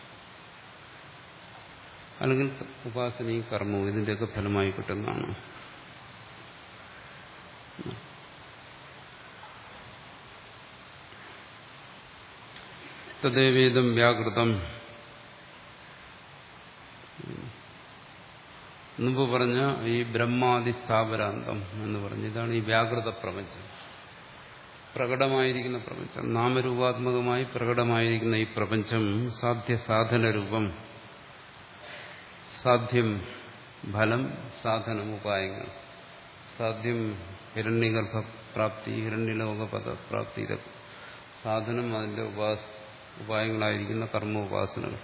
അല്ലെങ്കിൽ ഉപാസനയും കർമ്മവും ഇതിന്റെയൊക്കെ ഫലമായി കിട്ടുന്നതാണ് തദ്ദേവേദം വ്യാകൃതം മുമ്പ് പറഞ്ഞ ഈ ബ്രഹ്മാദി സ്ഥാപരാന്തം എന്ന് പറഞ്ഞ് ഇതാണ് ഈ വ്യാകൃത പ്രപഞ്ചം പ്രകടമായിരിക്കുന്ന പ്രപഞ്ചം നാമരൂപാത്മകമായി പ്രകടമായിരിക്കുന്ന ഈ പ്രപഞ്ചം സാധ്യ സാധന രൂപം സാധ്യം ഫലം സാധനം ഉപായങ്ങൾ സാധ്യം ഹിരണ്യഗർഭപ്രാപ്തി ഹിരണ്യലോകപദപ്രാപ്തി ഇതൊക്കെ സാധനം അതിന്റെ ഉപാസ ഉപായങ്ങളായിരിക്കുന്ന കർമ്മ ഉപാസനകൾ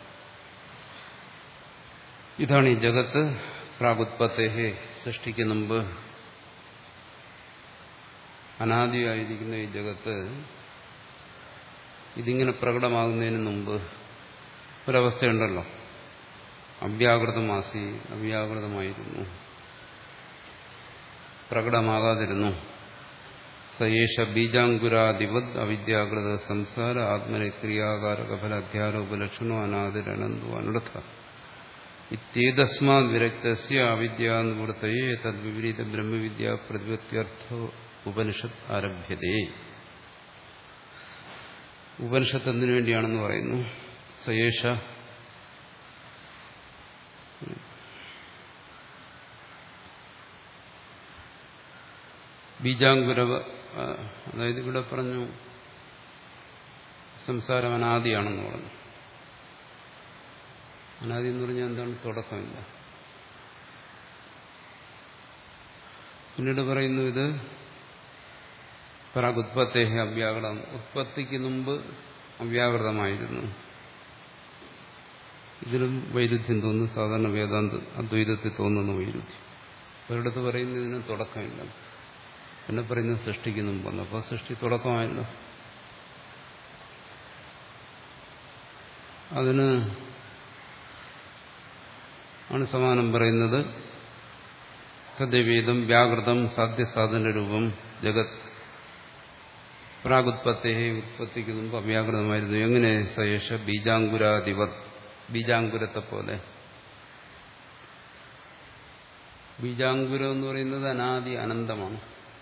ഇതാണ് ഈ ജഗത്ത് പ്രാഗുത്പത്തേഹെ സൃഷ്ടിക്ക് മുമ്പ് അനാദിയായിരിക്കുന്ന ഈ ജഗത്ത് ഇതിങ്ങനെ പ്രകടമാകുന്നതിന് മുമ്പ് ഒരവസ്ഥയുണ്ടല്ലോ അവ്യാകൃതമാസി അവ്യാകൃതമായിരുന്നു പ്രകടമാകാതിരുന്നു സയേഷ ബീജാങ്കുരാധിപത് അവിദ്യാകൃത സംസാര ആത്മനെ ക്രിയാകാരക ഫല അധ്യാരോപലക്ഷണോ അനാദിരനന്ദോ അനർത്ഥ ഇത്യേതസ്മാത് വിരക്തസ്യ അവിദ്യാനുവൃത്തയെ തദ്വിപരീത ബ്രഹ്മവിദ്യ പ്രതിപത്യർത്ഥ ഉപനിഷത്ത് ആരഭ്യതേ ഉപനിഷത്ത് എന്തിനു വേണ്ടിയാണെന്ന് പറയുന്നു സയേഷ ബീജാങ്കുര അതായത് ഇവിടെ പറഞ്ഞു സംസാരം അനാദിയാണെന്ന് പറഞ്ഞു അനാദി എന്ന് പറഞ്ഞാൽ എന്താണ് തുടക്കമില്ല പിന്നീട് പറയുന്നു ഇത് പ്രാഗുത്പത്തേഹ അവ്യാകൃതം ഉത്പത്തിക്ക് മുമ്പ് അവ്യാകൃതമായിരുന്നു ഇതിലും വൈരുദ്ധ്യം തോന്നുന്നു സാധാരണ വേദാന്ത അദ്വൈതത്തിൽ തോന്നുന്ന വൈരുദ്ധ്യം ഒരിടത്ത് പറയുന്നത് ഇതിന് തുടക്കമില്ല പിന്നെ പറയുന്നത് സൃഷ്ടിക്ക് മുമ്പ് അപ്പോൾ സൃഷ്ടി തുടക്കമായല്ലോ അതിന് ആണ് സമാനം പറയുന്നത് സദ്യവേദം വ്യാകൃതം സാധ്യസാധന രൂപം ജഗത് പ്രാഗുത്പത്തേ ഉത്പത്തിക്ക് മുമ്പ് അവ്യാകൃതമായിരുന്നു എങ്ങനെ സയേഷ ബീജാങ്കുരാധിപർ ബീജാങ്കുരത്തെ പോലെ ബീജാങ്കുരം എന്ന് പറയുന്നത് അനാദി അനന്തമാണ്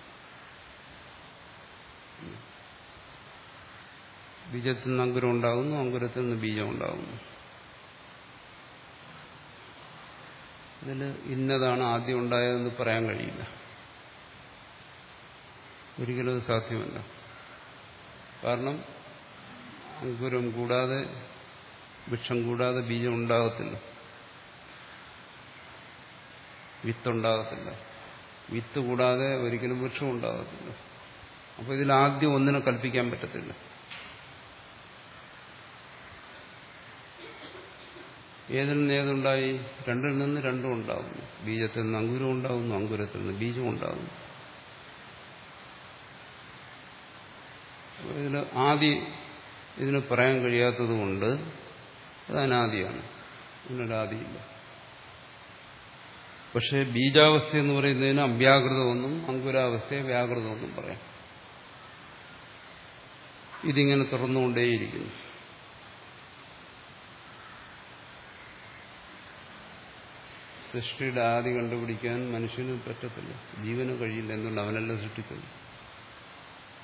ബീജത്തിൽ നിന്ന് അങ്കുരം ഉണ്ടാകുന്നു അങ്കുരത്തിൽ നിന്ന് ബീജം ഉണ്ടാകുന്നു ഇതിൽ ഇന്നതാണ് ആദ്യം ഉണ്ടായതെന്ന് പറയാൻ കഴിയില്ല ഒരിക്കലും അത് സാധ്യമല്ല കാരണം അങ്കുരം കൂടാതെ വൃക്ഷം കൂടാതെ ബീജം ഉണ്ടാകത്തില്ല വിത്തുണ്ടാകത്തില്ല വിത്ത് കൂടാതെ ഒരിക്കലും വൃക്ഷം ഉണ്ടാകത്തില്ല അപ്പോൾ ഇതിൽ ആദ്യം ഒന്നിനെ കൽപ്പിക്കാൻ പറ്റത്തില്ല ഏതിൽ നിന്ന് ഏതുണ്ടായി രണ്ടിൽ നിന്ന് രണ്ടും ഉണ്ടാകുന്നു ബീജത്തിൽ നിന്ന് അങ്കുരം ഉണ്ടാകുന്നു അങ്കുരത്തിൽ നിന്ന് ബീജം ഉണ്ടാകുന്നു ഇതിൽ ആദി ഇതിന് പറയാൻ കഴിയാത്തത് കൊണ്ട് അത് അനാദിയാണ് ഇതിനൊരാദിയില്ല പക്ഷേ ബീജാവസ്ഥ എന്ന് പറയുന്നതിന് അവ്യാകൃതമെന്നും അങ്കുരാവസ്ഥയെ വ്യാകൃതമെന്നും പറയാം ഇതിങ്ങനെ തുറന്നുകൊണ്ടേയിരിക്കുന്നു സൃഷ്ടിയുടെ ആദി കണ്ടുപിടിക്കാൻ മനുഷ്യന് പറ്റത്തില്ല ജീവന് കഴിയില്ല എന്തുകൊണ്ട് അവനല്ല സൃഷ്ടിച്ചത്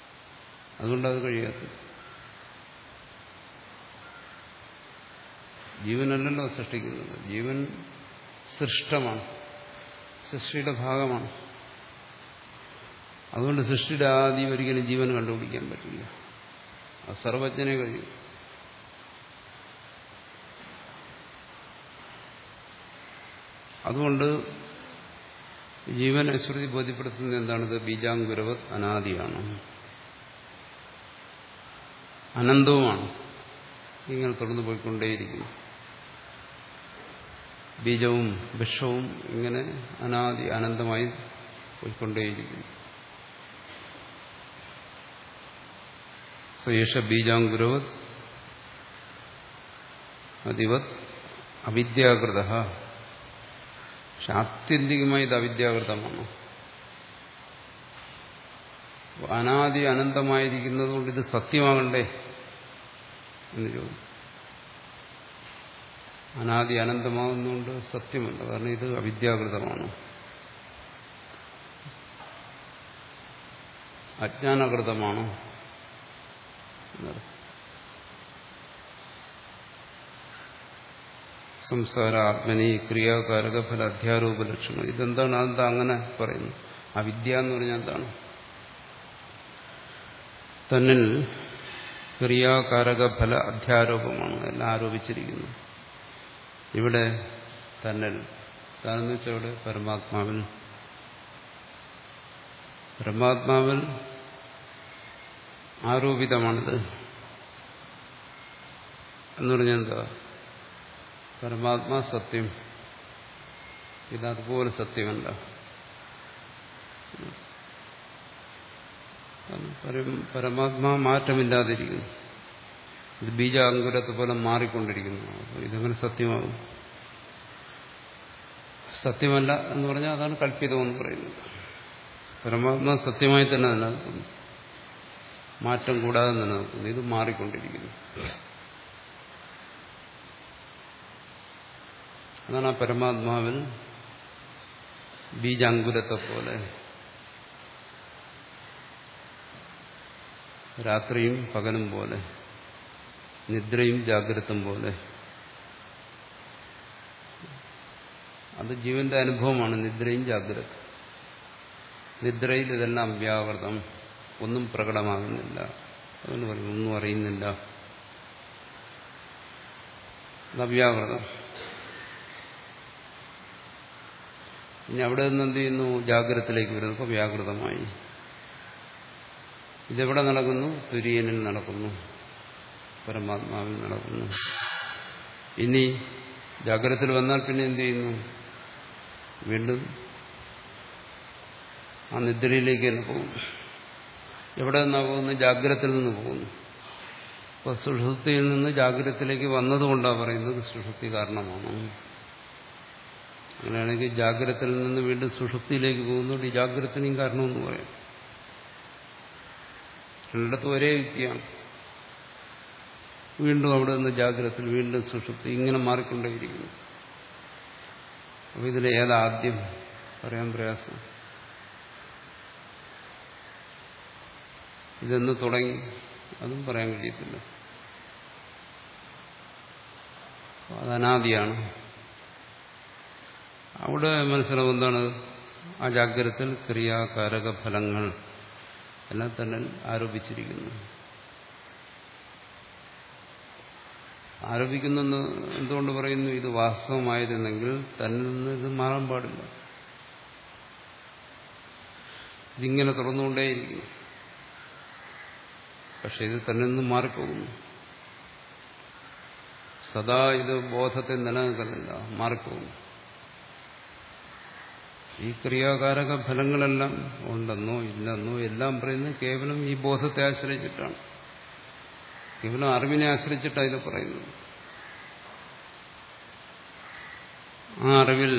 അതുകൊണ്ടത് കഴിയാത്തത് ജീവനല്ലല്ലോ സൃഷ്ടിക്കുന്നത് ജീവൻ സൃഷ്ടമാണ് സൃഷ്ടിയുടെ ഭാഗമാണ് അതുകൊണ്ട് സൃഷ്ടിയുടെ ആദ്യം ഒരിക്കലും ജീവൻ കണ്ടുപിടിക്കാൻ പറ്റില്ല അത് സർവജ്ഞനെ കഴിയും അതുകൊണ്ട് ജീവനെ ശ്രുതി ബോധ്യപ്പെടുത്തുന്നത് എന്താണിത് ബീജാങ്കുരവത് അനാദിയാണ് അനന്തവുമാണ് ഇങ്ങനെ തുടർന്നു പോയിക്കൊണ്ടേയിരിക്കുന്നു ബീജവും വിഷവും ഇങ്ങനെ അനാദി അനന്തമായി പോയിക്കൊണ്ടേയിരിക്കുന്നു സയേഷ ബീജാങ്കുരവത് അതിവത് അവിദ്യാകൃത പക്ഷെ ആത്യന്തികമായി ഇത് അവിദ്യാകൃതമാണ് അനാദി അനന്തമായിരിക്കുന്നത് കൊണ്ട് ഇത് സത്യമാകണ്ടേ എന്ന് ചോദിച്ചു അനാദി അനന്തമാകുന്നതുകൊണ്ട് സത്യമല്ല കാരണം ഇത് അവിദ്യാകൃതമാണ് അജ്ഞാനകൃതമാണ് സംസാര ആത്മനി ക്രിയാകാരക ഫല അധ്യാരോപ ലക്ഷണം ഇതെന്താണ് അതെന്താ അങ്ങനെ പറയുന്നു അവിദ്യ എന്ന് പറഞ്ഞാൽ എന്താണ് തന്നിൽ ക്രിയാകാരക ഫല അധ്യാരോപമാണ് എല്ലാം ആരോപിച്ചിരിക്കുന്നു ഇവിടെ തന്നിൽ താനെന്ന് വെച്ചാൽ ഇവിടെ പരമാത്മാവിൽ പരമാത്മാവിൽ ആരോപിതമാണിത് എന്ന് പറഞ്ഞാൽ എന്താ പരമാത്മാ സത്യം ഇതതുപോലെ സത്യമല്ല പരമാത്മാ മാറ്റമില്ലാതിരിക്കുന്നു ഇത് ബീജാങ്കുരത്തെ പോലെ മാറിക്കൊണ്ടിരിക്കുന്നു അപ്പോൾ ഇതെങ്ങനെ സത്യമാകും സത്യമല്ല എന്ന് പറഞ്ഞാൽ അതാണ് കല്പിതമെന്ന് പറയുന്നത് പരമാത്മാ സത്യമായി തന്നെ നിലനിൽക്കുന്നു മാറ്റം കൂടാതെ നിലനിൽക്കുന്നു ഇത് മാറിക്കൊണ്ടിരിക്കുന്നു അതാണ് ആ പരമാത്മാവിൽ ബീജാങ്കുരത്തെ പോലെ രാത്രിയും പകലും പോലെ നിദ്രയും ജാഗ്രതം പോലെ അത് ജീവന്റെ അനുഭവമാണ് നിദ്രയും ജാഗ്രത നിദ്രയിൽ ഇതെല്ലാം വ്യാകൃതം ഒന്നും പ്രകടമാകുന്നില്ല അതുകൊണ്ട് പറയും ഒന്നും അറിയുന്നില്ല അവ്യാകൃതം ഇനി അവിടെ നിന്ന് എന്ത് ചെയ്യുന്നു ജാഗ്രതത്തിലേക്ക് വരുന്നു അപ്പോൾ വ്യാകൃതമായി ഇതെവിടെ നടക്കുന്നു തുര്യനിൽ നടക്കുന്നു പരമാത്മാവിൽ നടക്കുന്നു ഇനി ജാഗ്രതത്തിൽ വന്നാൽ പിന്നെ എന്ത് ചെയ്യുന്നു വീണ്ടും ആ നിദ്രയിലേക്ക് തന്നെ പോകുന്നു എവിടെ നിന്നാണ് പോകുന്നത് ജാഗ്രതത്തിൽ നിന്ന് പോകുന്നു അപ്പോൾ സുഷുപ്തിയിൽ നിന്ന് ജാഗ്രതത്തിലേക്ക് വന്നതുകൊണ്ടാണ് പറയുന്നത് സുഷുപ്തി കാരണമാണ് അങ്ങനെയാണെങ്കിൽ ജാഗ്രതത്തിൽ നിന്ന് വീണ്ടും സുഷുപ്തിയിലേക്ക് പോകുന്നുണ്ട് ഈ ജാഗ്രതത്തിനെയും കാരണമെന്ന് പറയാം രണ്ടിടത്തും ഒരേ വ്യക്തിയാണ് വീണ്ടും അവിടെ നിന്ന് ജാഗ്രതത്തിൽ വീണ്ടും സുഷുപ്തി ഇങ്ങനെ മാറിക്കൊണ്ടേയിരിക്കുന്നു അപ്പൊ ഇതിൽ ഏതാദ്യം പറയാൻ പ്രയാസം ഇതെന്ന് തുടങ്ങി അതും പറയാൻ കഴിയത്തില്ല അത് അനാദിയാണ് അവിടെ മനസ്സിലാവും എന്താണ് ആ ജാഗ്രതത്തിൽ ക്രിയാകാരക ഫലങ്ങൾ എല്ലാം തന്നെ ആരോപിച്ചിരിക്കുന്നു ആരോപിക്കുന്നെന്ന് എന്തുകൊണ്ട് പറയുന്നു ഇത് വാസ്തവമായിരുന്നെങ്കിൽ തന്നിൽ നിന്ന് ഇത് മാറാൻ പാടില്ല ഇതിങ്ങനെ തുറന്നുകൊണ്ടേയിരിക്കും പക്ഷെ ഇത് തന്നിൽ നിന്ന് മാറിപ്പോകുന്നു സദാ ഇത് ബോധത്തെ നിലനിൽക്കുന്നില്ല മാറിപ്പോകുന്നു ഈ ക്രിയാകാരക ഫലങ്ങളെല്ലാം ഉണ്ടെന്നോ ഇല്ലെന്നോ എല്ലാം പറയുന്നത് കേവലം ഈ ബോധത്തെ ആശ്രയിച്ചിട്ടാണ് കേവലം അറിവിനെ ആശ്രയിച്ചിട്ടാണ് ഇത് പറയുന്നത് ആ അറിവിൽ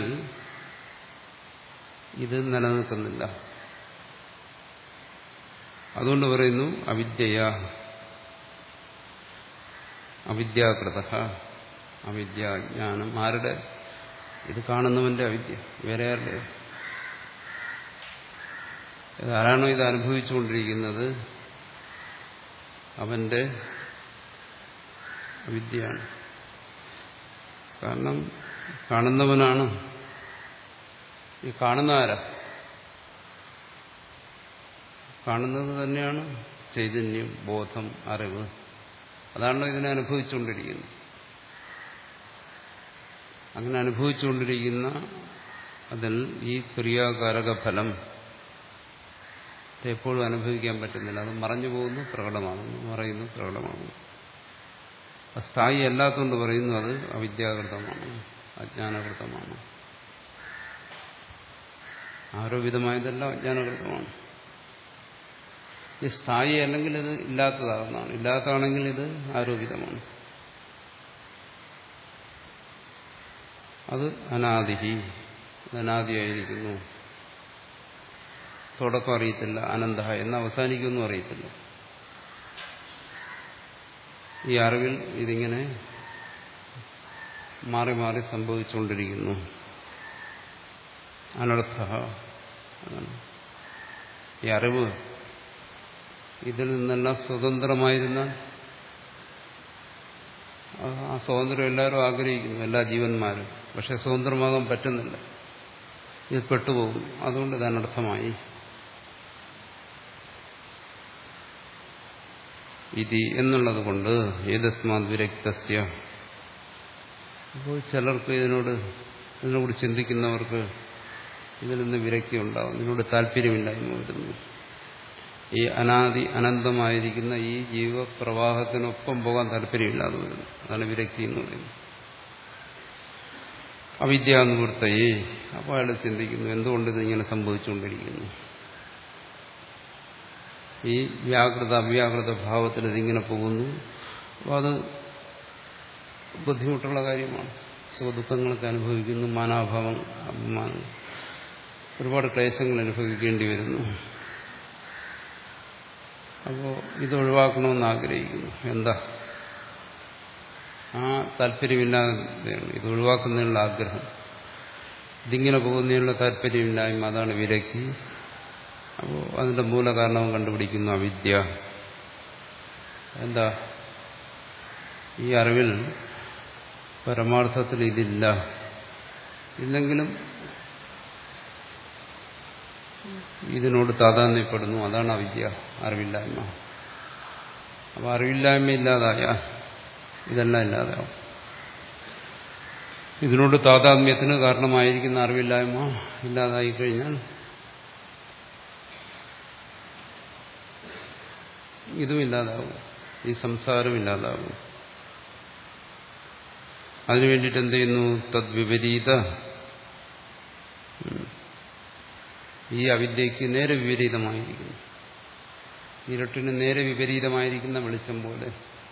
ഇത് നിലനിൽക്കുന്നില്ല അതുകൊണ്ട് പറയുന്നു അവിദ്യയ അവിദ്യാകൃത അവിദ്യാജ്ഞാനം ആരുടെ ഇത് കാണുന്നവന്റെ അവിദ്യ വേറെ ആരുടെ ആരാണോ ഇത് അനുഭവിച്ചുകൊണ്ടിരിക്കുന്നത് അവന്റെ അവിദ്യയാണ് കാരണം കാണുന്നവനാണ് ഈ കാണുന്ന ആരാ കാണുന്നത് തന്നെയാണ് ചൈതന്യം ബോധം അറിവ് അതാണല്ലോ ഇതിനെ അനുഭവിച്ചുകൊണ്ടിരിക്കുന്നത് അങ്ങനെ അനുഭവിച്ചുകൊണ്ടിരിക്കുന്ന അതിൽ ഈ ക്രിയാകാരക ഫലം എപ്പോഴും അനുഭവിക്കാൻ പറ്റുന്നില്ല അത് മറഞ്ഞു പോകുന്നു പ്രകടമാകുന്നു മറയുന്നു പ്രകടമാകുന്നു സ്ഥായി അല്ലാത്തതുകൊണ്ട് പറയുന്നു അത് അവിദ്യാകൃതമാണ് അജ്ഞാനകൃതമാണ് ആരോപിതമായതെല്ലാം അജ്ഞാനകൃതമാണ് ഈ സ്ഥായി അല്ലെങ്കിൽ ഇത് ഇല്ലാത്തതാകുന്നതാണ് ഇല്ലാത്തതാണെങ്കിൽ ഇത് ആരോപിതമാണ് അത് അനാദിഹി അനാദിയായിരിക്കുന്നു തുടക്കം അറിയത്തില്ല അനന്ത എന്ന് അവസാനിക്കുമെന്നും അറിയത്തില്ല ഈ അറിവിൽ ഇതിങ്ങനെ മാറി മാറി സംഭവിച്ചുകൊണ്ടിരിക്കുന്നു അനർത്ഥ ഈ അറിവ് ഇതിൽ നിന്നെല്ലാം സ്വതന്ത്രമായിരുന്ന ആ സ്വാതന്ത്ര്യം എല്ലാവരും ആഗ്രഹിക്കുന്നു എല്ലാ ജീവന്മാരും പക്ഷെ സ്വതന്ത്രമാകാൻ പറ്റുന്നില്ല ഇത് പെട്ടുപോകും അതുകൊണ്ട് ഇത് അനർത്ഥമായി ഇതി എന്നുള്ളത് കൊണ്ട് ഏതസ്മാത് വിരക്തസ്യ അപ്പോൾ ചിലർക്ക് ഇതിനോട് ഇതിനോട് ചിന്തിക്കുന്നവർക്ക് ഇതിൽ നിന്ന് വിരക്തി ഉണ്ടാവും ഇതിനോട് താല്പര്യമില്ലായ്മ വരുന്നു ഈ അനാദി അനന്തമായിരിക്കുന്ന ഈ ജീവപ്രവാഹത്തിനൊപ്പം പോകാൻ താല്പര്യമില്ലാതെ വരുന്നു അതാണ് വിരക്തി എന്ന് പറയുന്നത് അവിദ്യാനുവൃത്തയെ അപ്പോൾ അയാൾ ചിന്തിക്കുന്നു എന്തുകൊണ്ട് ഇതിങ്ങനെ സംഭവിച്ചുകൊണ്ടിരിക്കുന്നു ഈ വ്യാകൃത അവ്യാകൃത ഭാവത്തിൽ ഇതിങ്ങനെ പോകുന്നു അപ്പോൾ അത് ബുദ്ധിമുട്ടുള്ള കാര്യമാണ് സുഖദുഃഖങ്ങളൊക്കെ അനുഭവിക്കുന്നു മാനാഭാവം അഭിമാനം ഒരുപാട് ക്ലേശങ്ങൾ അനുഭവിക്കേണ്ടി വരുന്നു അപ്പോൾ ഇത് ഒഴിവാക്കണമെന്ന് ആഗ്രഹിക്കുന്നു എന്താ ആ താല്പര്യമില്ലാതെയാണ് ഇത് ഒഴിവാക്കുന്നതിനുള്ള ആഗ്രഹം ഇതിങ്ങനെ പോകുന്നതിനുള്ള താല്പര്യമില്ലായ്മ അതാണ് വിരക്തി അപ്പോൾ അതിന്റെ മൂലകാരണവും കണ്ടുപിടിക്കുന്നു അവിദ്യ എന്താ ഈ അറിവിൽ പരമാർത്ഥത്തിൽ ഇതില്ല ഇല്ലെങ്കിലും ഇതിനോട് താതാന്യപ്പെടുന്നു അതാണ് അവിദ്യ അറിവില്ലായ്മ അപ്പൊ അറിവില്ലായ്മ ഇല്ലാതായ ഇതെല്ലാം ഇല്ലാതാവും ഇതിനോട് താതാത്മ്യത്തിന് കാരണമായിരിക്കുന്ന അറിവില്ലായ്മ ഇല്ലാതായി കഴിഞ്ഞാൽ ഇതും ഇല്ലാതാവും ഈ സംസാരം ഇല്ലാതാവും അതിനു വേണ്ടിയിട്ട് എന്ത് ചെയ്യുന്നു തദ്വിപരീത ഈ അവിദ്യക്ക് നേരെ വിപരീതമായിരിക്കുന്നു ഇരുട്ടിന് നേരെ വിപരീതമായിരിക്കുന്ന വെളിച്ചം പോലെ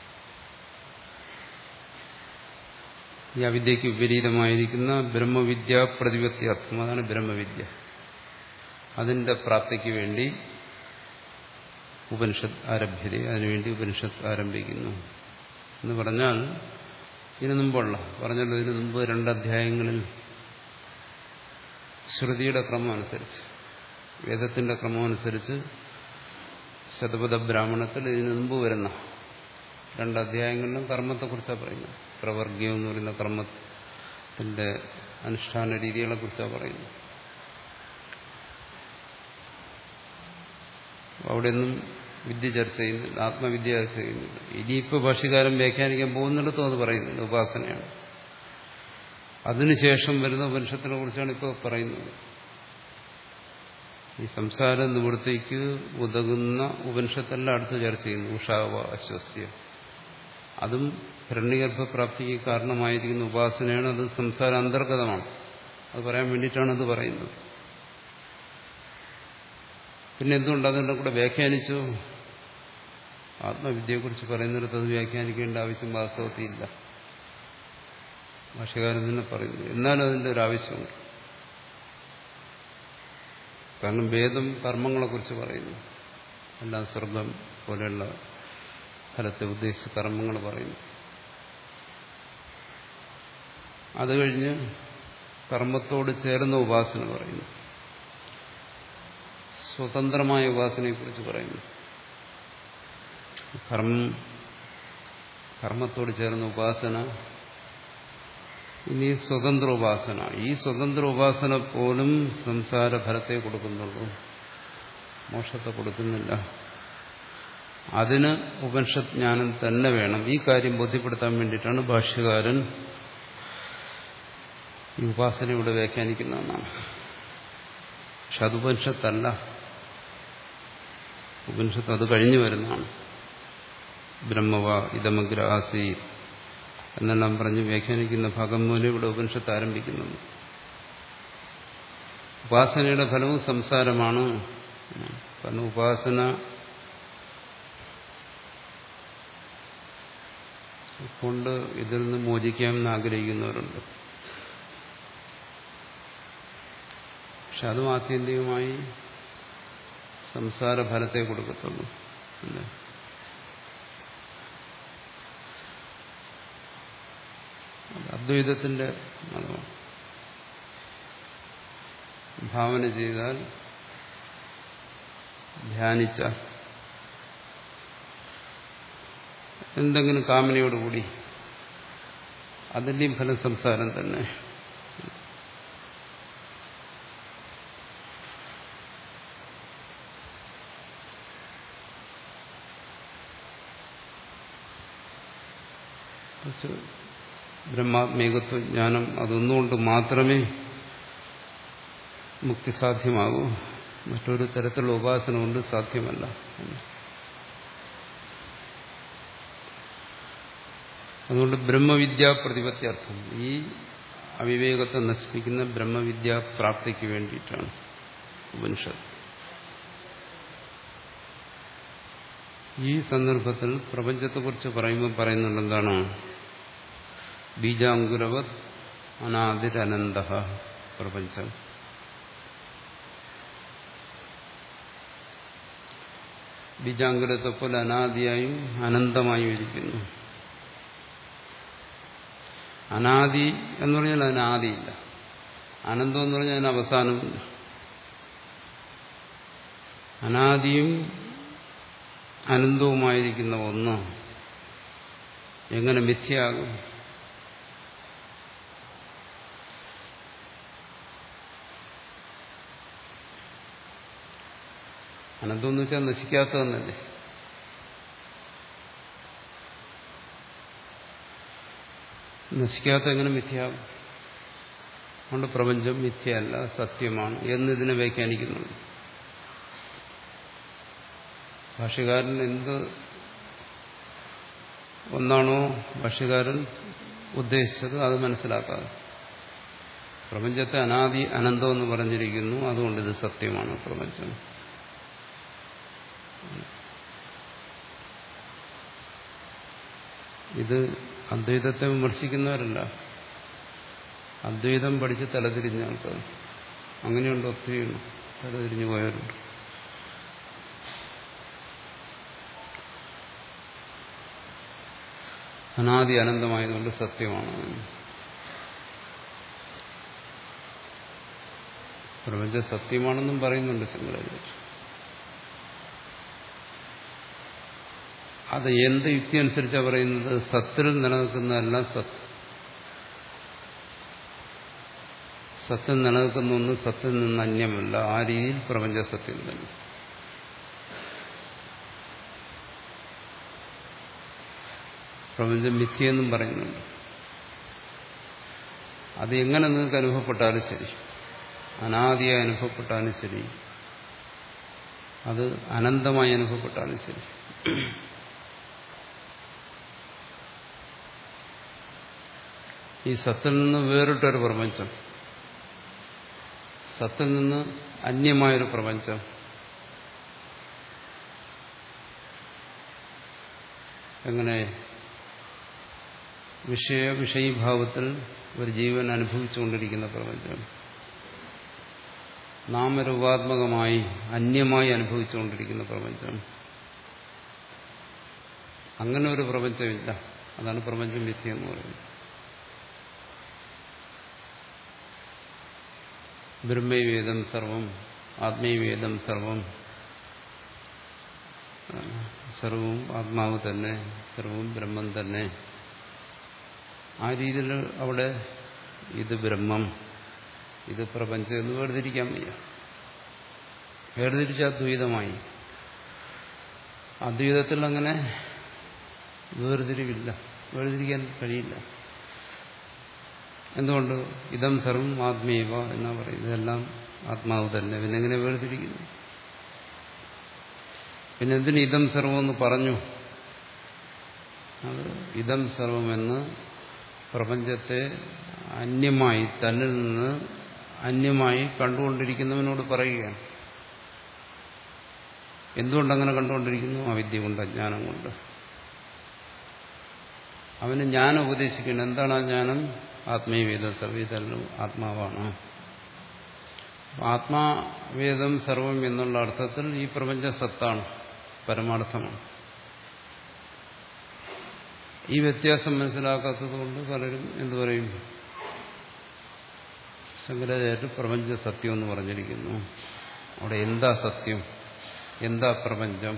ഈ അവിദ്യക്ക് വിപരീതമായിരിക്കുന്ന ബ്രഹ്മവിദ്യ പ്രതിപത്യാർത്ഥം അതാണ് ബ്രഹ്മവിദ്യ അതിന്റെ പ്രാപ്തിക്ക് വേണ്ടി ഉപനിഷത്ത് ആരഭ്യത അതിനുവേണ്ടി ഉപനിഷത്ത് ആരംഭിക്കുന്നു എന്ന് പറഞ്ഞാൽ ഇതിനു മുമ്പുള്ള പറഞ്ഞല്ലോ ഇതിനു മുമ്പ് രണ്ടധ്യായങ്ങളിൽ ശ്രുതിയുടെ ക്രമം അനുസരിച്ച് വേദത്തിന്റെ ക്രമം അനുസരിച്ച് ശതപഥ ബ്രാഹ്മണത്തിൽ ഇതിനു മുമ്പ് വരുന്ന രണ്ടധ്യായങ്ങളിലും കർമ്മത്തെക്കുറിച്ചാണ് പറയുന്നത് പ്രവർഗ്യം എന്ന് പറയുന്ന കർമ്മത്തിന്റെ അനുഷ്ഠാന രീതികളെ കുറിച്ചാണ് പറയുന്നത് അവിടെയൊന്നും വിദ്യ ചർച്ച ചെയ്യുന്നില്ല ആത്മവിദ്യ ചർച്ച ചെയ്യുന്നില്ല ഇനിയിപ്പോൾ ഭാഷ്യകാരൻ വ്യാഖ്യാനിക്കാൻ പോകുന്നിടത്തും അത് പറയുന്നില്ല ഉപാസനയാണ് അതിനുശേഷം വരുന്ന ഉപനിഷത്തിനെ കുറിച്ചാണ് ഇപ്പോൾ പറയുന്നത് ഈ സംസാര നിവൃത്തിക്ക് ഉതകുന്ന ഉപനിഷത്തെല്ലാം അടുത്ത് ചർച്ച ചെയ്യുന്നു ഉഷാവ അശ്വസ്യ അതും ഹിരണ്യഗർഭപ്രാപ്തിക്ക് കാരണമായിരിക്കുന്ന ഉപാസനയാണ് അത് സംസാര അന്തർഗതമാണ് അത് പറയാൻ വേണ്ടിയിട്ടാണ് അത് പറയുന്നത് പിന്നെ എന്തുകൊണ്ട് അതിൻ്റെ കൂടെ വ്യാഖ്യാനിച്ചു ആത്മവിദ്യയെക്കുറിച്ച് പറയുന്നിടത്ത് അത് വ്യാഖ്യാനിക്കേണ്ട ആവശ്യം വാസ്തവത്തിൽ ഇല്ല ഭാഷകാരൻ തന്നെ പറയുന്നു എന്നാലും അതിൻ്റെ ഒരു ആവശ്യമുണ്ട് കാരണം വേദം കർമ്മങ്ങളെക്കുറിച്ച് പറയുന്നു എല്ലാം സ്വർഗം പോലെയുള്ള ഫലത്തെ ഉദ്ദേശിച്ച് കർമ്മങ്ങൾ പറയുന്നു അത് കഴിഞ്ഞ് കർമ്മത്തോട് ചേർന്ന ഉപാസന പറയുന്നു സ്വതന്ത്രമായ ഉപാസനയെക്കുറിച്ച് പറയുന്നു കർമ്മം കർമ്മത്തോട് ചേർന്ന ഉപാസന ഇനി സ്വതന്ത്ര ഉപാസന ഈ സ്വതന്ത്ര ഉപാസന പോലും സംസാര ഫലത്തെ കൊടുക്കുന്നുള്ളൂ മോക്ഷത്തെ കൊടുക്കുന്നില്ല അതിന് ഉപനിഷത് ജ്ഞാനം തന്നെ വേണം ഈ കാര്യം ബോധ്യപ്പെടുത്താൻ വേണ്ടിയിട്ടാണ് ഭാഷ്യകാരൻ ഈ ഉപാസനയുടെ വ്യാഖ്യാനിക്കുന്നതെന്നാണ് പക്ഷെ അത് ഉപനിഷത്തല്ല ഉപനിഷത്ത് അത് കഴിഞ്ഞു വരുന്നതാണ് ബ്രഹ്മവ ഇതമഗ്ര ആസി എന്നെല്ലാം പറഞ്ഞ് വ്യാഖ്യാനിക്കുന്ന ഭാഗം മൂലം ഇവിടെ ഉപനിഷത്ത് ആരംഭിക്കുന്നത് ഉപാസനയുടെ ഫലവും സംസാരമാണ് കാരണം ഉപാസന കൊണ്ട് ഇതിൽ നിന്ന് മോചിക്കാമെന്ന് ആഗ്രഹിക്കുന്നവരുണ്ട് പക്ഷെ അതും ആത്യന്തികമായി സംസാര ഫലത്തെ കൊടുക്കത്തുള്ളൂ അല്ലേ അദ്വൈതത്തിന്റെ മതമാണ് ഭാവന ചെയ്താൽ ധ്യാനിച്ച എന്തെങ്കിലും കാമനയോടുകൂടി അതിൻ്റെയും ഫലം സംസാരം തന്നെ ബ്രഹ്മാത്മേകത്വ ജ്ഞാനം അതൊന്നുകൊണ്ട് മാത്രമേ മുക്തി സാധ്യമാകൂ മറ്റൊരു തരത്തിലുള്ള ഉപാസന കൊണ്ട് സാധ്യമല്ല അതുകൊണ്ട് ബ്രഹ്മവിദ്യാ പ്രതിപത്യർത്ഥം ഈ അവിവേകത്തെ നശിപ്പിക്കുന്ന ബ്രഹ്മവിദ്യാ പ്രാപ്തിക്ക് വേണ്ടിയിട്ടാണ് ഉപനിഷത്ത് ഈ സന്ദർഭത്തിൽ പ്രപഞ്ചത്തെക്കുറിച്ച് പറയുമ്പോൾ പറയുന്നുണ്ട് എന്താണ് ബീജാങ്കുരവത് അനാദിരനന്ത പ്രപഞ്ചം ബീജാങ്കുരത്തെ പോലെ അനാദിയായും അനന്തമായും ഇരിക്കുന്നു അനാദി എന്ന് പറഞ്ഞാൽ അതിന് ആദിയില്ല അനന്തം എന്ന് പറഞ്ഞാൽ അതിന് അവസാനമില്ല അനാദിയും അനന്തവുമായിരിക്കുന്ന ഒന്ന് എങ്ങനെ മിഥ്യയാകും അനന്തം എന്ന് വെച്ചാൽ നശിക്കാത്തതെന്നല്ലേ നശിക്കാത്ത എങ്ങനെ മിഥ്യയാകും അതുകൊണ്ട് പ്രപഞ്ചം മിഥ്യയല്ല സത്യമാണ് എന്നിതിനെ വ്യാഖ്യാനിക്കുന്നുണ്ട് ഭാഷ്യകാരൻ എന്ത് ഒന്നാണോ ഭാഷ്യകാരൻ ഉദ്ദേശിച്ചത് അത് മനസ്സിലാക്കാതെ പ്രപഞ്ചത്തെ അനാദി അനന്തം എന്ന് പറഞ്ഞിരിക്കുന്നു അതുകൊണ്ട് ഇത് സത്യമാണ് പ്രപഞ്ചം ഇത് അദ്വൈതത്തെ വിമർശിക്കുന്നവരല്ല അദ്വൈതം പഠിച്ച് തലതിരിഞ്ഞ ആൾക്കാർ അങ്ങനെയുണ്ട് ഒത്തിരി തലതിരിഞ്ഞു പോയവരുണ്ട് അനാദി അനന്തമായതുകൊണ്ട് സത്യമാണ് പ്രപഞ്ച സത്യമാണെന്നും പറയുന്നുണ്ട് ശങ്കരാചാര്യ അത് എന്ത് യുക്തി അനുസരിച്ചാണ് പറയുന്നത് സത്തിൽ നിലനിൽക്കുന്നതെല്ലാം സത്ത് സത്യം നിലനിൽക്കുന്ന ഒന്ന് സത്തിൽ നിന്ന് അന്യമല്ല ആ രീതിയിൽ പ്രപഞ്ച സത്യം തന്നെ പ്രപഞ്ചം മിഥ്യയെന്നും പറയുന്നുണ്ട് അത് എങ്ങനെ നിങ്ങൾക്ക് അനുഭവപ്പെട്ടാലും ശരി അനാദിയായി അനുഭവപ്പെട്ടാലും ശരി അത് അനന്തമായി അനുഭവപ്പെട്ടാലും ശരി ഈ സത്തിൽ നിന്ന് വേറിട്ടൊരു പ്രപഞ്ചം സത്തിൽ നിന്ന് അന്യമായൊരു പ്രപഞ്ചം എങ്ങനെ വിഷയ വിഷയീഭാവത്തിൽ ഒരു ജീവൻ അനുഭവിച്ചുകൊണ്ടിരിക്കുന്ന പ്രപഞ്ചം നാമരൂപാത്മകമായി അന്യമായി അനുഭവിച്ചുകൊണ്ടിരിക്കുന്ന പ്രപഞ്ചം അങ്ങനെ ഒരു പ്രപഞ്ചമില്ല അതാണ് പ്രപഞ്ചം മിഥ്യ എന്ന് പറയുന്നത് ബ്രഹ്മവേദം സർവം ആത്മീയവേദം സർവം സർവവും ആത്മാവ് തന്നെ സർവവും ബ്രഹ്മം തന്നെ ആ രീതിയിൽ അവിടെ ഇത് ബ്രഹ്മം ഇത് പ്രപഞ്ചം എന്ന് വേർതിരിക്കാൻ വയ്യ വേർതിരിച്ച അദ്വൈതമായി അദ്വൈതത്തിൽ അങ്ങനെ വേർതിരിവില്ല വേർതിരിക്കാൻ കഴിയില്ല എന്തുകൊണ്ട് ഇതം സർവം ആത്മീയവ എന്നാ പറയും ഇതെല്ലാം ആത്മാവ് തന്നെ പിന്നെ എങ്ങനെ വേർതിരിക്കുന്നു പിന്നെ എന്തിന് ഇതം സർവം എന്ന് പറഞ്ഞു അത് ഇതം സർവമെന്ന് പ്രപഞ്ചത്തെ അന്യമായി തന്നിൽ നിന്ന് അന്യമായി കണ്ടുകൊണ്ടിരിക്കുന്നവനോട് പറയുകയാണ് എന്തുകൊണ്ടങ്ങനെ കണ്ടുകൊണ്ടിരിക്കുന്നു അവിദ്യ കൊണ്ട് അജ്ഞാനം കൊണ്ട് അവന് ജ്ഞാനം ഉപദേശിക്കണം എന്താണ് ആ ജ്ഞാനം ആത്മീയവേദം സർവീതല്ലോ ആത്മാവാണ് ആത്മാവേദം സർവം എന്നുള്ള അർത്ഥത്തിൽ ഈ പ്രപഞ്ച സത്താണ് പരമാർത്ഥമാണ് ഈ വ്യത്യാസം മനസ്സിലാക്കാത്തത് കൊണ്ട് പലരും എന്തു പറയും ശങ്കരാചാര്യ പ്രപഞ്ച സത്യം എന്ന് പറഞ്ഞിരിക്കുന്നു അവിടെ എന്താ സത്യം എന്താ പ്രപഞ്ചം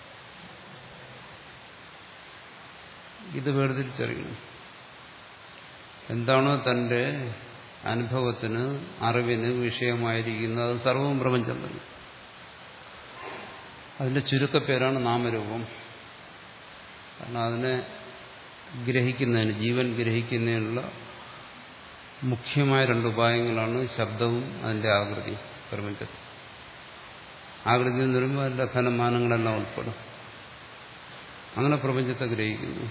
ഇത് വേർതിരിച്ചറിയണം എന്താണോ തന്റെ അനുഭവത്തിന് അറിവിന് വിഷയമായിരിക്കുന്നത് അത് സർവവും പ്രപഞ്ചം തന്നെ അതിന്റെ ചുരുക്കപ്പേരാണ് നാമരൂപം കാരണം അതിനെ ഗ്രഹിക്കുന്നതിന് ജീവൻ ഗ്രഹിക്കുന്നതിനുള്ള മുഖ്യമായ രണ്ട് ഉപായങ്ങളാണ് ശബ്ദവും അതിന്റെ ആകൃതി പ്രപഞ്ചത്തിൽ ആകൃതി എന്ന് പറയുമ്പോൾ അതിന്റെ ഘനമാനങ്ങളെല്ലാം ഉൾപ്പെടും അങ്ങനെ പ്രപഞ്ചത്തെ ഗ്രഹിക്കുന്നു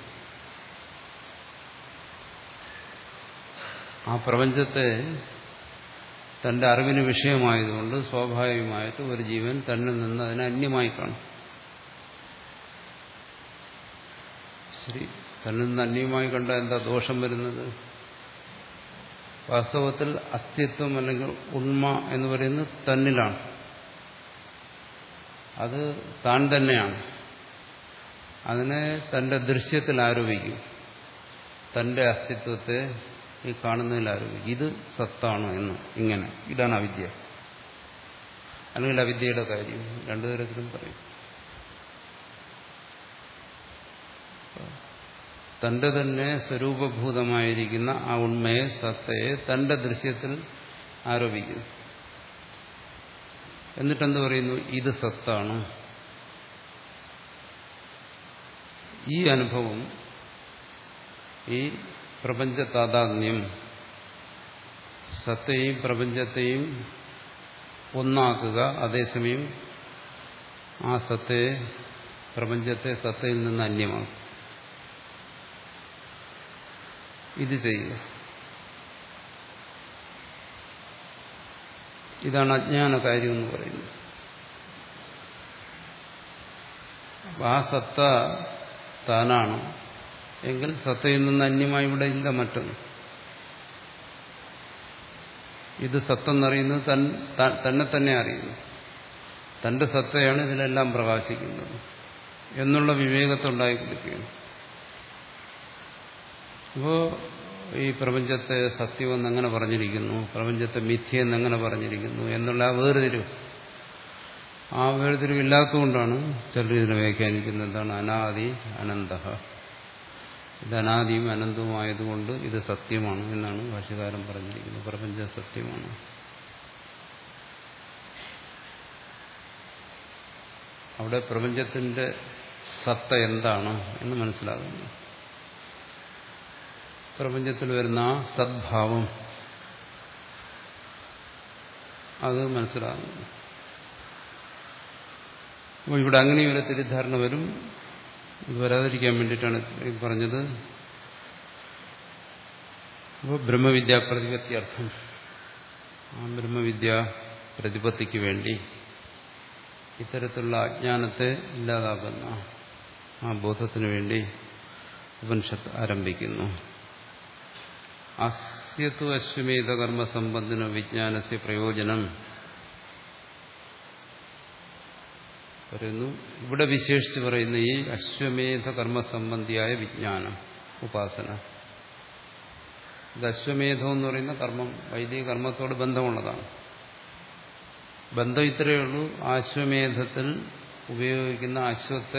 ആ പ്രപഞ്ചത്തെ തന്റെ അറിവിന് വിഷയമായതുകൊണ്ട് സ്വാഭാവികമായിട്ട് ഒരു ജീവൻ തന്നിൽ നിന്ന് അതിനെ അന്യമായി കാണും ശരി തന്നിൽ നിന്ന് അന്യമായി കണ്ട എന്താ ദോഷം വരുന്നത് വാസ്തവത്തിൽ അസ്തിത്വം അല്ലെങ്കിൽ ഉണ്മ എന്ന് പറയുന്നത് തന്നിലാണ് അത് താൻ തന്നെയാണ് അതിനെ തന്റെ ദൃശ്യത്തിൽ ആരോപിക്കും തന്റെ അസ്തിത്വത്തെ ഈ കാണുന്നതിൽ ആരോപിക്കും ഇത് സത്താണ് എന്ന് ഇങ്ങനെ ഇതാണ് അവിദ്യ അല്ലെങ്കിൽ അവിദ്യയുടെ കാര്യം രണ്ടു തരത്തിലും പറയും തന്റെ തന്നെ സ്വരൂപഭൂതമായിരിക്കുന്ന ആ ഉണ്മയെ സത്തയെ തന്റെ ദൃശ്യത്തിൽ ആരോപിക്കുന്നു എന്നിട്ടെന്ത് പറയുന്നു ഇത് സത്താണ് ഈ അനുഭവം ഈ പ്രപഞ്ച താതാത്മ്യം സത്തെയും പ്രപഞ്ചത്തെയും ഒന്നാക്കുക അതേസമയം ആ സത്തയെ പ്രപഞ്ചത്തെ സത്തയിൽ നിന്ന് അന്യമാക്കും ഇത് ചെയ്യുക ഇതാണ് അജ്ഞാന കാര്യം എന്ന് പറയുന്നത് ആ സത്ത താനാണ് എങ്കിൽ സത്തയിൽ നിന്ന് അന്യമായി ഇവിടെ ഇല്ല മറ്റൊന്ന് ഇത് സത്തെന്നറിയുന്നത് തന്നെ തന്നെ അറിയുന്നു തന്റെ സത്തയാണ് ഇതിലെല്ലാം പ്രകാശിക്കുന്നത് എന്നുള്ള വിവേകത്തുണ്ടായി കൊടുക്കുകയാണ് അപ്പോ ഈ പ്രപഞ്ചത്തെ സത്യമെന്ന് എങ്ങനെ പറഞ്ഞിരിക്കുന്നു പ്രപഞ്ചത്തെ മിഥ്യയെന്ന് എങ്ങനെ പറഞ്ഞിരിക്കുന്നു എന്നുള്ള ആ വേർതിരിവ് ആ വേർതിരിവില്ലാത്തതുകൊണ്ടാണ് ചിലർ ഇതിനെ വ്യാഖ്യാനിക്കുന്നത് എന്താണ് അനാദി അനന്ത ഇത് അനാദിയും അനന്തവുമായതുകൊണ്ട് ഇത് സത്യമാണ് എന്നാണ് ഭാഷകാരൻ പറഞ്ഞിരിക്കുന്നത് പ്രപഞ്ച സത്യമാണ് അവിടെ പ്രപഞ്ചത്തിന്റെ സത്ത എന്താണ് എന്ന് മനസ്സിലാകുന്നു പ്രപഞ്ചത്തിൽ വരുന്ന ആ സദ്ഭാവം അത് മനസ്സിലാകുന്നു അപ്പോൾ ഇവിടെ അങ്ങനെ ഒരു തെറ്റിദ്ധാരണ വരും ഇത് വരാതിരിക്കാൻ വേണ്ടിയിട്ടാണ് ഈ പറഞ്ഞത് അപ്പോൾ ബ്രഹ്മവിദ്യ പ്രതിപത്യർത്ഥം ആ ബ്രഹ്മവിദ്യ പ്രതിപത്തിക്ക് വേണ്ടി ഇത്തരത്തിലുള്ള അജ്ഞാനത്തെ ഇല്ലാതാക്കുന്ന ആ ബോധത്തിനു വേണ്ടി ഉപനിഷത്ത് ആരംഭിക്കുന്നു അസ്യത്വ അശ്വമേധ കർമ്മ സംബന്ധിന വിജ്ഞാനസ്യ പ്രയോജനം പറയുന്നു ഇവിടെ വിശേഷിച്ച് പറയുന്ന ഈ അശ്വമേധ കർമ്മ സംബന്ധിയായ വിജ്ഞാനം ഉപാസന ഇത് അശ്വമേധം എന്ന് പറയുന്ന കർമ്മം വൈദിക കർമ്മത്തോട് ബന്ധമുള്ളതാണ് ബന്ധം ഇത്രയേ ഉള്ളൂ അശ്വമേധത്തിൽ ഉപയോഗിക്കുന്ന അശ്വത്തെ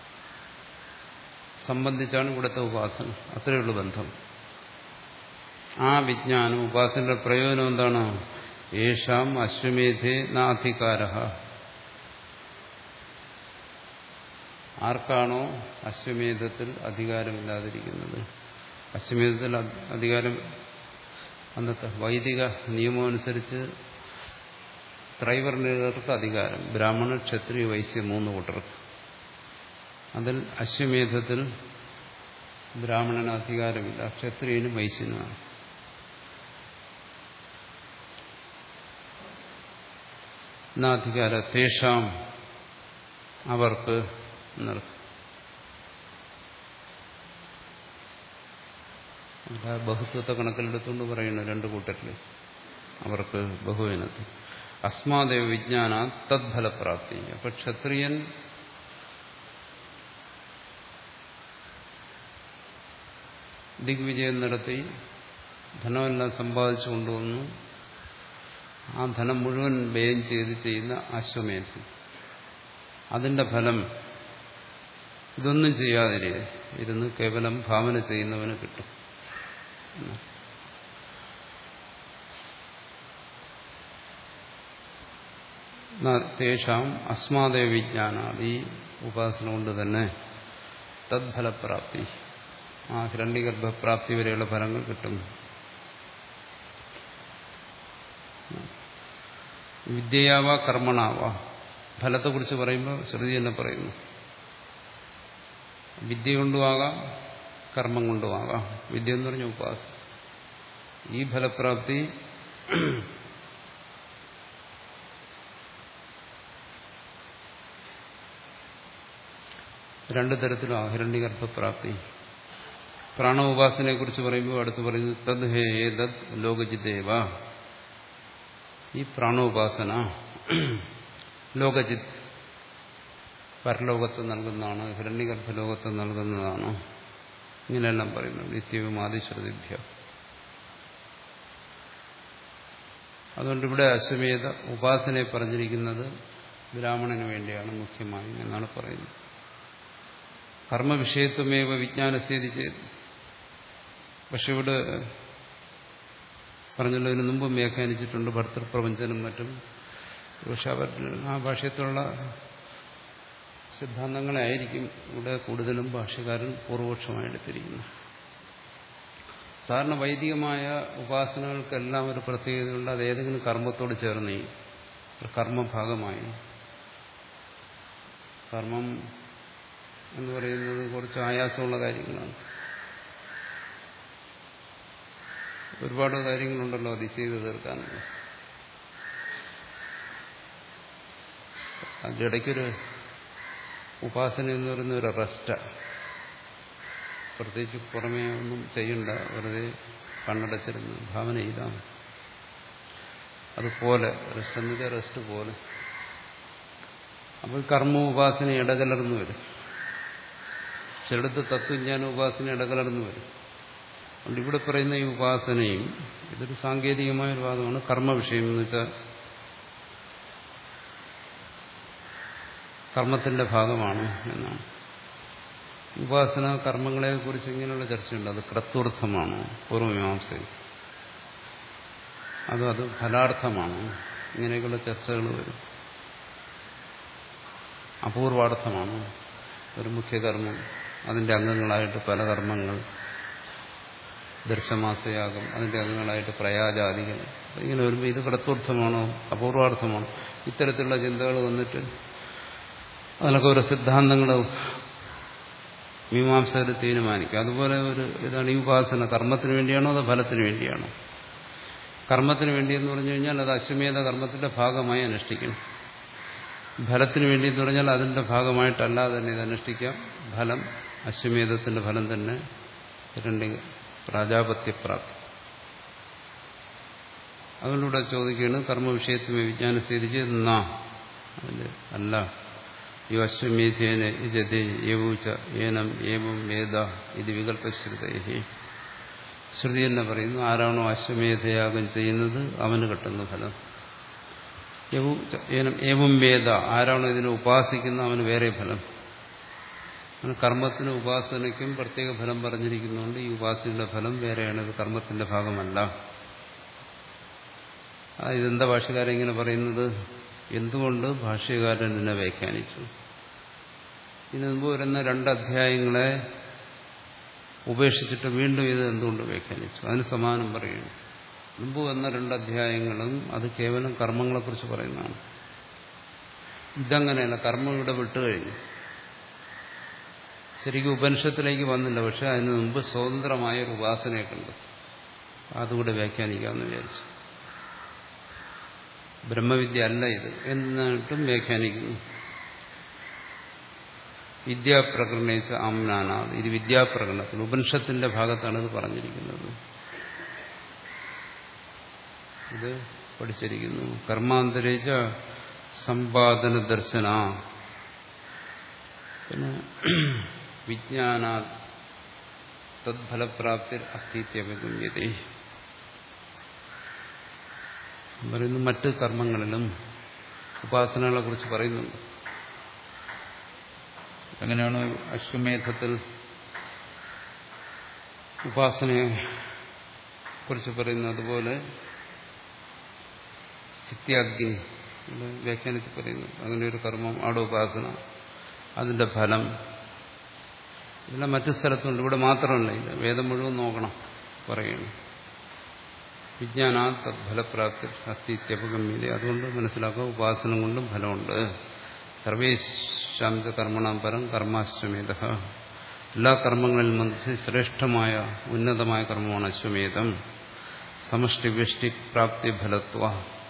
സംബന്ധിച്ചാണ് ഇവിടുത്തെ ഉപാസന അത്രയേ ഉള്ളൂ ബന്ധം ആ വിജ്ഞാനം ഉപാസനയുടെ പ്രയോജനം എന്താണ് യേശാം അശ്വമേധേ നാധികാര ആർക്കാണോ അശ്വമേധത്തിൽ അധികാരമില്ലാതിരിക്കുന്നത് അശ്വമേധത്തിൽ അധികാരം അന്നത്തെ വൈദിക നിയമമനുസരിച്ച് ത്രൈവർണികർക്ക് അധികാരം ബ്രാഹ്മണ ക്ഷത്രിയ വൈശ്യ മൂന്ന് കൂട്ടർക്ക് അതിൽ അശ്വമേധത്തിൽ ബ്രാഹ്മണന് അധികാരമില്ല ക്ഷത്രിയനും വൈശ്യനുമാണ് അധികാര തേഷാം അവർക്ക് എന്നർത്ഥം ബഹുത്വത്തെ കണക്കിലെടുത്തുകൊണ്ട് പറയുന്നു രണ്ടു കൂട്ടരിൽ അവർക്ക് ബഹുവിനത്തിൽ അസ്മാദേവ വിജ്ഞാന തദ്ഫലപ്രാപ്തി അപ്പൊ ക്ഷത്രിയൻ ദിഗ്വിജയം നടത്തി ധനമെല്ലാം സമ്പാദിച്ചു കൊണ്ടുവന്നു ആ ധനം മുഴുവൻ വ്യയം ചെയ്ത് ചെയ്യുന്ന അശ്വമേധം അതിന്റെ ഫലം ഇതൊന്നും ചെയ്യാതെ ഇരുന്ന് കേവലം ഭാവന ചെയ്യുന്നവന് കിട്ടും തേഷാം അസ്മാദേ വിജ്ഞാനാദി ഉപാസന കൊണ്ട് തന്നെ തദ്ഫലപ്രാപ്തി ആ ഹിരണ്യഗർഭപ്രാപ്തി വരെയുള്ള ഫലങ്ങൾ കിട്ടും വിദ്യയാവ കർമ്മണാവ ഫലത്തെക്കുറിച്ച് പറയുമ്പോൾ ശ്രുതി തന്നെ പറയുന്നു വിദ്യ കൊണ്ടുമാകാം കർമ്മം കൊണ്ടുമാകാം വിദ്യ എന്ന് പറഞ്ഞ ഉപാസന ഈ ഫലപ്രാപ്തി രണ്ടു തരത്തിലും ഹിരണ്യഗർഭപ്രാപ്തി പ്രാണോപാസനയെ കുറിച്ച് പറയുമ്പോൾ അടുത്ത് പറയുന്നത് തദ് ഹേ ഏതത് ലോകജിദേവ ഈ പ്രാണോപാസന ലോകജിത് പരലോകത്ത് നൽകുന്നതാണ് ഹിരണ്യഗർഭ ലോകത്ത് നൽകുന്നതാണ് ഇങ്ങനെയെല്ലാം പറയുന്നു നിത്യവും ആദിശ്രുതിഭ്യ അതുകൊണ്ട് ഇവിടെ അശ്വമേധ ഉപാസനയെ പറഞ്ഞിരിക്കുന്നത് ബ്രാഹ്മണന് വേണ്ടിയാണ് മുഖ്യമായി എന്നാണ് പറയുന്നത് കർമ്മവിഷയത്വമേവ വിജ്ഞാനസ്ഥിതി ചെയ്ത് പക്ഷെ ഇവിടെ പറഞ്ഞുള്ളതിന് മുമ്പ് വ്യാഖ്യാനിച്ചിട്ടുണ്ട് ഭർത്തൃപ്രപഞ്ചനും മറ്റും പക്ഷെ അവർ ആ ഭാഷയത്തിലുള്ള സിദ്ധാന്തങ്ങളെ ആയിരിക്കും ഇവിടെ കൂടുതലും ഭാഷകാരൻ പൂർവപക്ഷമായി എടുത്തിരിക്കുന്നു സാധാരണ വൈദികമായ ഉപാസനകൾക്കെല്ലാം ഒരു പ്രത്യേകതയുണ്ട് അത് ഏതെങ്കിലും കർമ്മത്തോട് ചേർന്ന് ഒരു കർമ്മഭാഗമായി കർമ്മം എന്ന് പറയുന്നത് കുറച്ച് ആയാസമുള്ള കാര്യങ്ങളാണ് ഒരുപാട് കാര്യങ്ങളുണ്ടല്ലോ അത് ചെയ്തു തീർക്കാനുള്ള അതിൻ്റെ ഇടയ്ക്കൊരു ഉപാസന എന്ന് പറയുന്ന ഒരു റെസ്റ്റാണ് പ്രത്യേകിച്ച് പുറമേ ഒന്നും ചെയ്യണ്ട വെറുതെ കണ്ണടച്ചിരുന്ന് ഭാവന ചെയ്താണ് അതുപോലെ റെസ്റ്റ് എന്നത് റെസ്റ്റ് പോലെ അപ്പോൾ കർമ്മ ഉപാസന ഇടകലർന്നു വരും ചിലടത്ത് തത്വജ്ഞാന ഉപാസന ഇടകലർന്നു വരും അതുകൊണ്ട് ഇവിടെ പറയുന്ന ഈ ഉപാസനയും ഇതൊരു സാങ്കേതികമായ ഒരു വാദമാണ് കർമ്മ വിഷയം എന്ന് വെച്ചാൽ കർമ്മത്തിന്റെ ഭാഗമാണ് എന്നാണ് ഉപാസന കർമ്മങ്ങളെ കുറിച്ച് ഇങ്ങനെയുള്ള ചർച്ചയുണ്ട് അത് ക്രത്വർത്ഥമാണ് പൂർവമീമാംസയിൽ അത് അത് ഫലാർത്ഥമാണ് ഇങ്ങനെയൊക്കെയുള്ള ചർച്ചകൾ വരും അപൂർവാർത്ഥമാണ് ഒരു മുഖ്യകർമ്മം അതിന്റെ അംഗങ്ങളായിട്ട് പല കർമ്മങ്ങൾ ദർശമാസയാകും അതിന്റെ അംഗങ്ങളായിട്ട് പ്രയാജാദികൾ ഇങ്ങനെ വരുമ്പോൾ ഇത് കടത്വർത്ഥമാണോ അപൂർവാർത്ഥമാണോ ഇത്തരത്തിലുള്ള ചിന്തകൾ വന്നിട്ട് അതിനൊക്കെ ഓരോ സിദ്ധാന്തങ്ങൾ മീമാംസകർ തീരുമാനിക്കും അതുപോലെ ഒരു ഇതാണ് ഈ ഉപാസന കർമ്മത്തിന് വേണ്ടിയാണോ അതോ ഫലത്തിന് വേണ്ടിയാണോ കർമ്മത്തിന് വേണ്ടിയെന്ന് പറഞ്ഞു കഴിഞ്ഞാൽ അത് അശ്വമേധ കർമ്മത്തിന്റെ ഭാഗമായി അനുഷ്ഠിക്കണം ഫലത്തിന് വേണ്ടി എന്ന് പറഞ്ഞാൽ അതിന്റെ ഭാഗമായിട്ടല്ലാതെ തന്നെ ഇത് അനുഷ്ഠിക്കാം ഫലം അശ്വമേധത്തിന്റെ ഫലം തന്നെ രണ്ട് പ്രാജാപത്യപ്രാപ്തി അതുകൊണ്ടിവിടെ ചോദിക്കുകയാണ് കർമ്മവിഷയത്തിന് വിജ്ഞാനം സ്ഥിതിച്ച് എന്നാ അതിൽ അല്ല യോ അശ്വമേധേന ഇജതി യവൂച്ച ഏനം ഏവം വേദ ഇത് വികല്പശ്രുതേഹി ശ്രുതി തന്നെ പറയുന്നു ആരാണോ അശ്വമേധയാഗം ചെയ്യുന്നത് അവന് കിട്ടുന്ന ഫലം ഏനം ഏവം വേദ ആരാണോ ഇതിനെ ഉപാസിക്കുന്ന അവന് വേറെ ഫലം അങ്ങനെ കർമ്മത്തിനും ഉപാസനയ്ക്കും പ്രത്യേക ഫലം പറഞ്ഞിരിക്കുന്നതുകൊണ്ട് ഈ ഉപാസനയുടെ ഫലം വേറെയാണ് ഇത് കർമ്മത്തിന്റെ ഭാഗമല്ല ആ, ഇതെന്താ ഭാഷ്യകാരൻ ഇങ്ങനെ പറയുന്നത് എന്തുകൊണ്ട് ഭാഷ്യകാരൻ ഇതിനെ വ്യാഖ്യാനിച്ചു ഇതിനു മുമ്പ് വരുന്ന രണ്ട് അധ്യായങ്ങളെ ഉപേക്ഷിച്ചിട്ട് വീണ്ടും ഇത് എന്തുകൊണ്ട് വ്യാഖ്യാനിച്ചു അതിന് സമാനം പറയുന്നു മുമ്പ് വന്ന രണ്ട് അധ്യായങ്ങളും അത് കേവലം കർമ്മങ്ങളെക്കുറിച്ച് പറയുന്നതാണ് ഇതങ്ങനെയല്ല കർമ്മം ഇവിടെ വിട്ടുകഴിഞ്ഞു ശരിക്കും ഉപനിഷത്തിലേക്ക് വന്നില്ല പക്ഷെ അതിന് മുമ്പ് സ്വതന്ത്രമായ ഒരു ഉപാസനയെ കണ്ടു അതുകൂടെ വ്യാഖ്യാനിക്കാമെന്ന് വിചാരിച്ചു ബ്രഹ്മവിദ്യ അല്ല ഇത് എന്നിട്ടും വ്യാഖ്യാനിക്കുന്നു വിദ്യാപ്രകരണേച്ച ആംനാനാഥ് ഇത് വിദ്യാപ്രകരണത്തിൽ ഉപനിഷത്തിന്റെ ഭാഗത്താണ് ഇത് പറഞ്ഞിരിക്കുന്നത് ഇത് പഠിച്ചിരിക്കുന്നു കർമാന്തരേച്ച സമ്പാദന ദർശന പിന്നെ വിജ്ഞാനാ തദ്ഫലപ്രാപ്തി അസ്ഥിത്യപഗമ്യതേ പറയുന്നു മറ്റ് കർമ്മങ്ങളിലും ഉപാസനകളെ കുറിച്ച് പറയുന്നുണ്ട് എങ്ങനെയാണ് അശ്വമേധത്തിൽ ഉപാസനയെ കുറിച്ച് പറയുന്നത് അതുപോലെ ചിത്യാഗ്നി ഇവിടെ വ്യാഖ്യാനത്തിൽ പറയുന്നു അങ്ങനെ ഒരു കർമ്മം അവിടെ ഉപാസന അതിന്റെ ഫലം ഇതെല്ലാം മറ്റു സ്ഥലത്തുണ്ട് ഇവിടെ മാത്രമല്ല ഇത് വേദം മുഴുവൻ നോക്കണം പറയുന്നു വിജ്ഞാനാ തദ്ഫലപ്രാപ്തി അസ്ഥിത്യപഗമ്യത അതുകൊണ്ട് മനസ്സിലാക്കുക ഉപാസന കൊണ്ടും ഫലമുണ്ട് സർവേശാന്ത കർമ്മണാം പരം കർമാശ്വമേധ എല്ലാ കർമ്മങ്ങളിൽ മധ്യ ശ്രേഷ്ഠമായ ഉന്നതമായ കർമ്മമാണ് അശ്വമേധം സമഷ്ടി വ്യഷ്ടി പ്രാപ്തി ഫലത്വ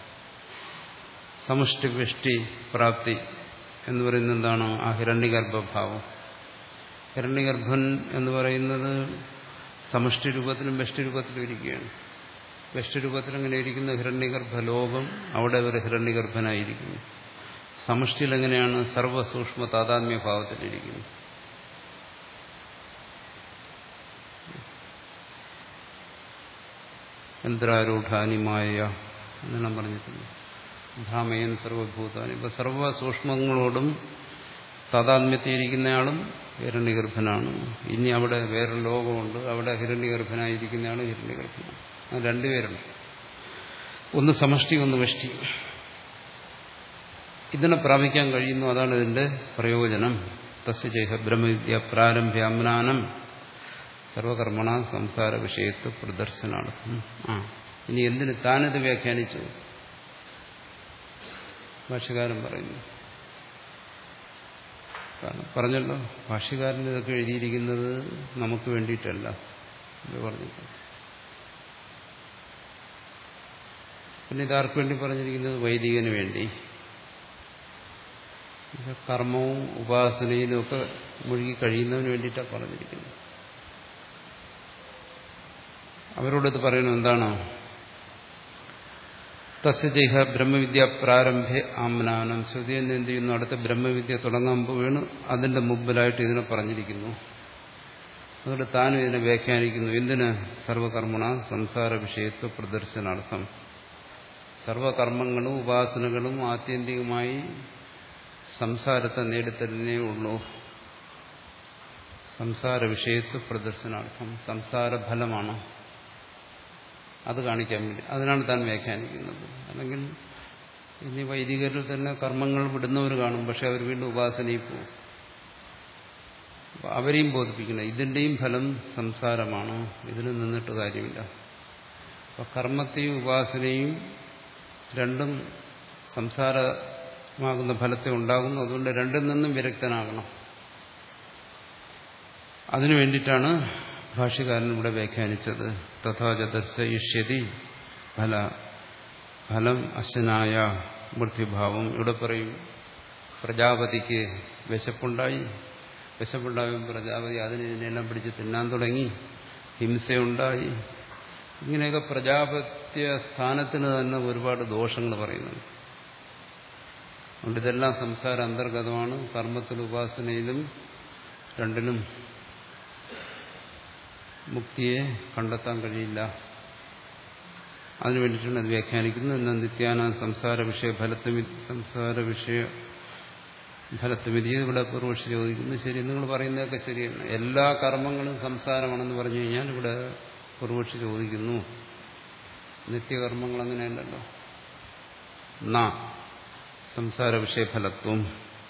സമഷ്ടി വ്യഷ്ടി പ്രാപ്തി എന്ന് പറയുന്നത് എന്താണ് ആ ഹിരണ്യഗർഭഭാവം ഹിരണ്യഗർഭൻ എന്ന് പറയുന്നത് സമഷ്ടി രൂപത്തിലും വെഷ്ടി രൂപത്തിലും ഇരിക്കുകയാണ് വെഷ്ടി രൂപത്തിൽ എങ്ങനെ ഇരിക്കുന്ന ഹിരണ്യഗർഭ ലോകം അവിടെ ഒരു ഹിരണ്യഗർഭനായിരിക്കുന്നു സമഷ്ടിയിൽ എങ്ങനെയാണ് സർവസൂക്ഷ്മ താതാത്മ്യ ഭാവത്തിലിരിക്കുന്നു യന്ത്രാരൂഢാനിമായ എന്നെല്ലാം പറഞ്ഞിട്ടുണ്ട് ഭ്രാമയൻ സർവഭൂതാനി ഇപ്പൊ സർവസൂക്ഷ്മങ്ങളോടും താതാത്മ്യത്തിയിരിക്കുന്നയാളും ഹിരണ്യഗർഭനാണ് ഇനി അവിടെ വേറെ ലോകമുണ്ട് അവിടെ ഹിരണ്യഗർഭനായിരിക്കുന്നയാളും ഹിരണ്യഗർഭനാണ് അങ്ങനെ രണ്ടുപേരുണ്ട് ഒന്ന് സമഷ്ടി ഒന്ന് വെഷ്ടി ഇതിനെ പ്രാപിക്കാൻ കഴിയുന്നു അതാണ് ഇതിന്റെ പ്രയോജനം തസ്യചേഹ ബ്രഹ്മവിദ്യ പ്രാരംഭ്യാമ്നാനം സർവകർമ്മണ സംസാര വിഷയത്വ പ്രദർശനാർത്ഥം ആ ഇനി എന്തിന് താനിത് വ്യാഖ്യാനിച്ചു ഭാഷ്യകാരൻ പറയുന്നു കാരണം പറഞ്ഞല്ലോ ഭാഷ്യകാരൻ ഇതൊക്കെ എഴുതിയിരിക്കുന്നത് നമുക്ക് വേണ്ടിയിട്ടല്ല ഇത് പറഞ്ഞിട്ട് പിന്നെ ഇതാർക്ക് വേണ്ടി പറഞ്ഞിരിക്കുന്നത് വൈദികന് വേണ്ടി ഇത് കർമ്മവും ഉപാസനയിലും ഒക്കെ മുഴുകി കഴിയുന്നതിന് വേണ്ടിയിട്ടാണ് പറഞ്ഞിരിക്കുന്നത് അവരോടത് പറയുന്നത് എന്താണ് തസ്യജൈഹ ബ്രഹ്മവിദ്യ പ്രാരംഭ ആമനാനം ശ്രുതി എന്ന് എന്ത് ചെയ്യുന്നു അടുത്ത ബ്രഹ്മവിദ്യ തുടങ്ങാൻ വീണ് അതിന്റെ മുമ്പിലായിട്ട് ഇതിനെ പറഞ്ഞിരിക്കുന്നു അതുകൊണ്ട് താനും ഇതിനെ വ്യാഖ്യാനിക്കുന്നു എന്തിന് സർവകർമ്മണ സംസാര വിഷയത്വ പ്രദർശനാർത്ഥം സർവകർമ്മങ്ങളും ഉപാസനകളും ആത്യന്തികമായി സംസാരത്തെ നേടിത്തരുന്നേ ഉള്ളൂ സംസാര വിഷയത്വ പ്രദർശനാർത്ഥം സംസാര ഫലമാണ് അത് കാണിക്കാൻ വേണ്ടി അതിനാണ് താൻ വ്യാഖ്യാനിക്കുന്നത് അല്ലെങ്കിൽ ഇനി വൈദികരിൽ തന്നെ കർമ്മങ്ങൾ വിടുന്നവർ കാണും പക്ഷെ അവർ വീണ്ടും ഉപാസനയിൽ പോകും അവരെയും ബോധിപ്പിക്കണം ഇതിന്റെയും ഫലം സംസാരമാണ് ഇതിന് നിന്നിട്ട് കാര്യമില്ല അപ്പൊ കർമ്മത്തെയും ഉപാസനയും രണ്ടും സംസാരമാകുന്ന ഫലത്തെ ഉണ്ടാകുന്നു അതുകൊണ്ട് രണ്ടിൽ നിന്നും വിരക്തനാകണം അതിനു വേണ്ടിയിട്ടാണ് ഭാഷ്യകാരൻ ഇവിടെ വ്യാഖ്യാനിച്ചത് തഥാച ദർശയിഷ്യതി ഫല ഫലം അശ്വനായ മൃത്യുഭാവം ഇവിടെ പറയും പ്രജാപതിക്ക് വിശപ്പുണ്ടായി വിശപ്പുണ്ടായും പ്രജാപതി അതിന് ഇതിനെല്ലാം പിടിച്ച് തിന്നാൻ തുടങ്ങി ഹിംസയുണ്ടായി ഇങ്ങനെയൊക്കെ പ്രജാപത്യ സ്ഥാനത്തിന് തന്നെ ഒരുപാട് ദോഷങ്ങൾ പറയുന്നുണ്ട് അതുകൊണ്ട് ഇതെല്ലാം സംസാര അന്തർഗതമാണ് കർമ്മത്തിലും ഉപാസനയിലും രണ്ടിനും മുക്തിയെ കണ്ടെത്താൻ കഴിയില്ല അതിനു വേണ്ടിയിട്ടാണ് അത് വ്യാഖ്യാനിക്കുന്നത് എന്നാൽ നിത്യാന സംസാര വിഷയ ഫലത്വം സംസാര വിഷയ ഫലത്വമിതി ഇവിടെ പൂർവക്ഷി ചോദിക്കുന്നു ശരി നിങ്ങൾ പറയുന്നതൊക്കെ ശരിയാണ് എല്ലാ കർമ്മങ്ങളും സംസാരമാണെന്ന് പറഞ്ഞു കഴിഞ്ഞാൽ ഇവിടെ പൂർവക്ഷി ചോദിക്കുന്നു നിത്യകർമ്മങ്ങൾ അങ്ങനെയല്ലല്ലോ നാ സംസാര വിഷയഫലത്വം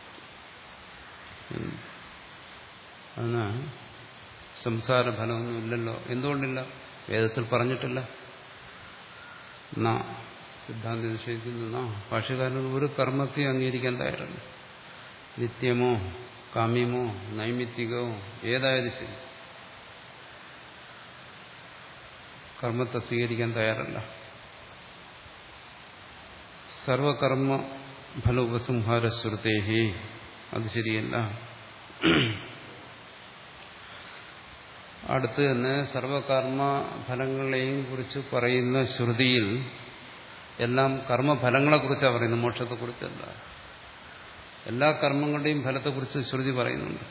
അതിന് സംസാര ഫലമൊന്നുമില്ലല്ലോ എന്തുകൊണ്ടില്ല വേദത്തിൽ പറഞ്ഞിട്ടില്ല നാ സിദ്ധാന്തി നിഷേധിക്കുന്നു നാ ഭാഷകാരൻ ഒരു കർമ്മത്തെ അംഗീകരിക്കാൻ തയ്യാറല്ല നിത്യമോ കാമ്യമോ നൈമിത്തികമോ ഏതായാലും ശരി കർമ്മത്തെ സ്വീകരിക്കാൻ തയ്യാറല്ല സർവകർമ്മ ഫല ഉപസംഹാര ശ്രുതേഹി അത് ശരിയല്ല അടുത്ത് തന്നെ സർവകർമ്മ ഫലങ്ങളെയും കുറിച്ച് പറയുന്ന ശ്രുതിയിൽ എല്ലാം കർമ്മഫലങ്ങളെക്കുറിച്ചാണ് പറയുന്നത് മോക്ഷത്തെക്കുറിച്ചല്ല എല്ലാ കർമ്മങ്ങളുടെയും ഫലത്തെക്കുറിച്ച് ശ്രുതി പറയുന്നുണ്ട്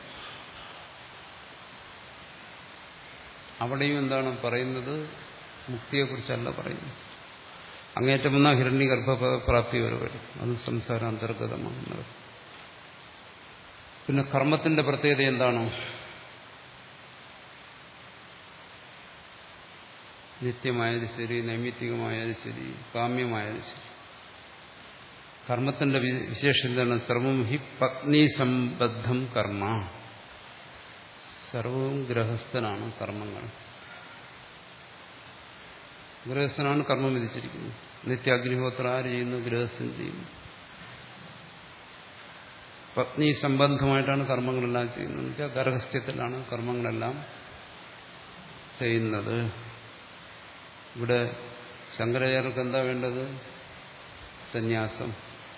അവിടെയും എന്താണ് പറയുന്നത് മുക്തിയെക്കുറിച്ചല്ല പറയുന്നത് അങ്ങേറ്റം വന്ന ഹിരണ്യ ഗർഭപ്രാപ്തി വരെ വരും അത് സംസാരാന്തർഗതമാണ് പിന്നെ കർമ്മത്തിന്റെ പ്രത്യേകത എന്താണ് നിത്യമായാലും ശരി നൈമിത്തികമായാലും ശരി കാമ്യമായാലും ശരി കർമ്മത്തിന്റെ വിശേഷം എന്താണ് സർവം ഹി പത്നി സംബദ്ധം കർമ്മ സർവവും ഗൃഹസ്ഥനാണ് കർമ്മങ്ങൾ ഗൃഹസ്ഥനാണ് കർമ്മം വിധിച്ചിരിക്കുന്നത് നിത്യാഗ്നിഹോത്ര ആര് ചെയ്യുന്നു ഗൃഹസ്ഥൻ ചെയ്യുന്നു പത്നി സംബന്ധമായിട്ടാണ് കർമ്മങ്ങളെല്ലാം ചെയ്യുന്നത് എന്നുവെച്ചാൽ ഗർഹസ്ഥ്യത്തിലാണ് കർമ്മങ്ങളെല്ലാം ചെയ്യുന്നത് ഇവിടെ ശങ്കരാചാര്യർക്ക് എന്താ വേണ്ടത് സന്യാസം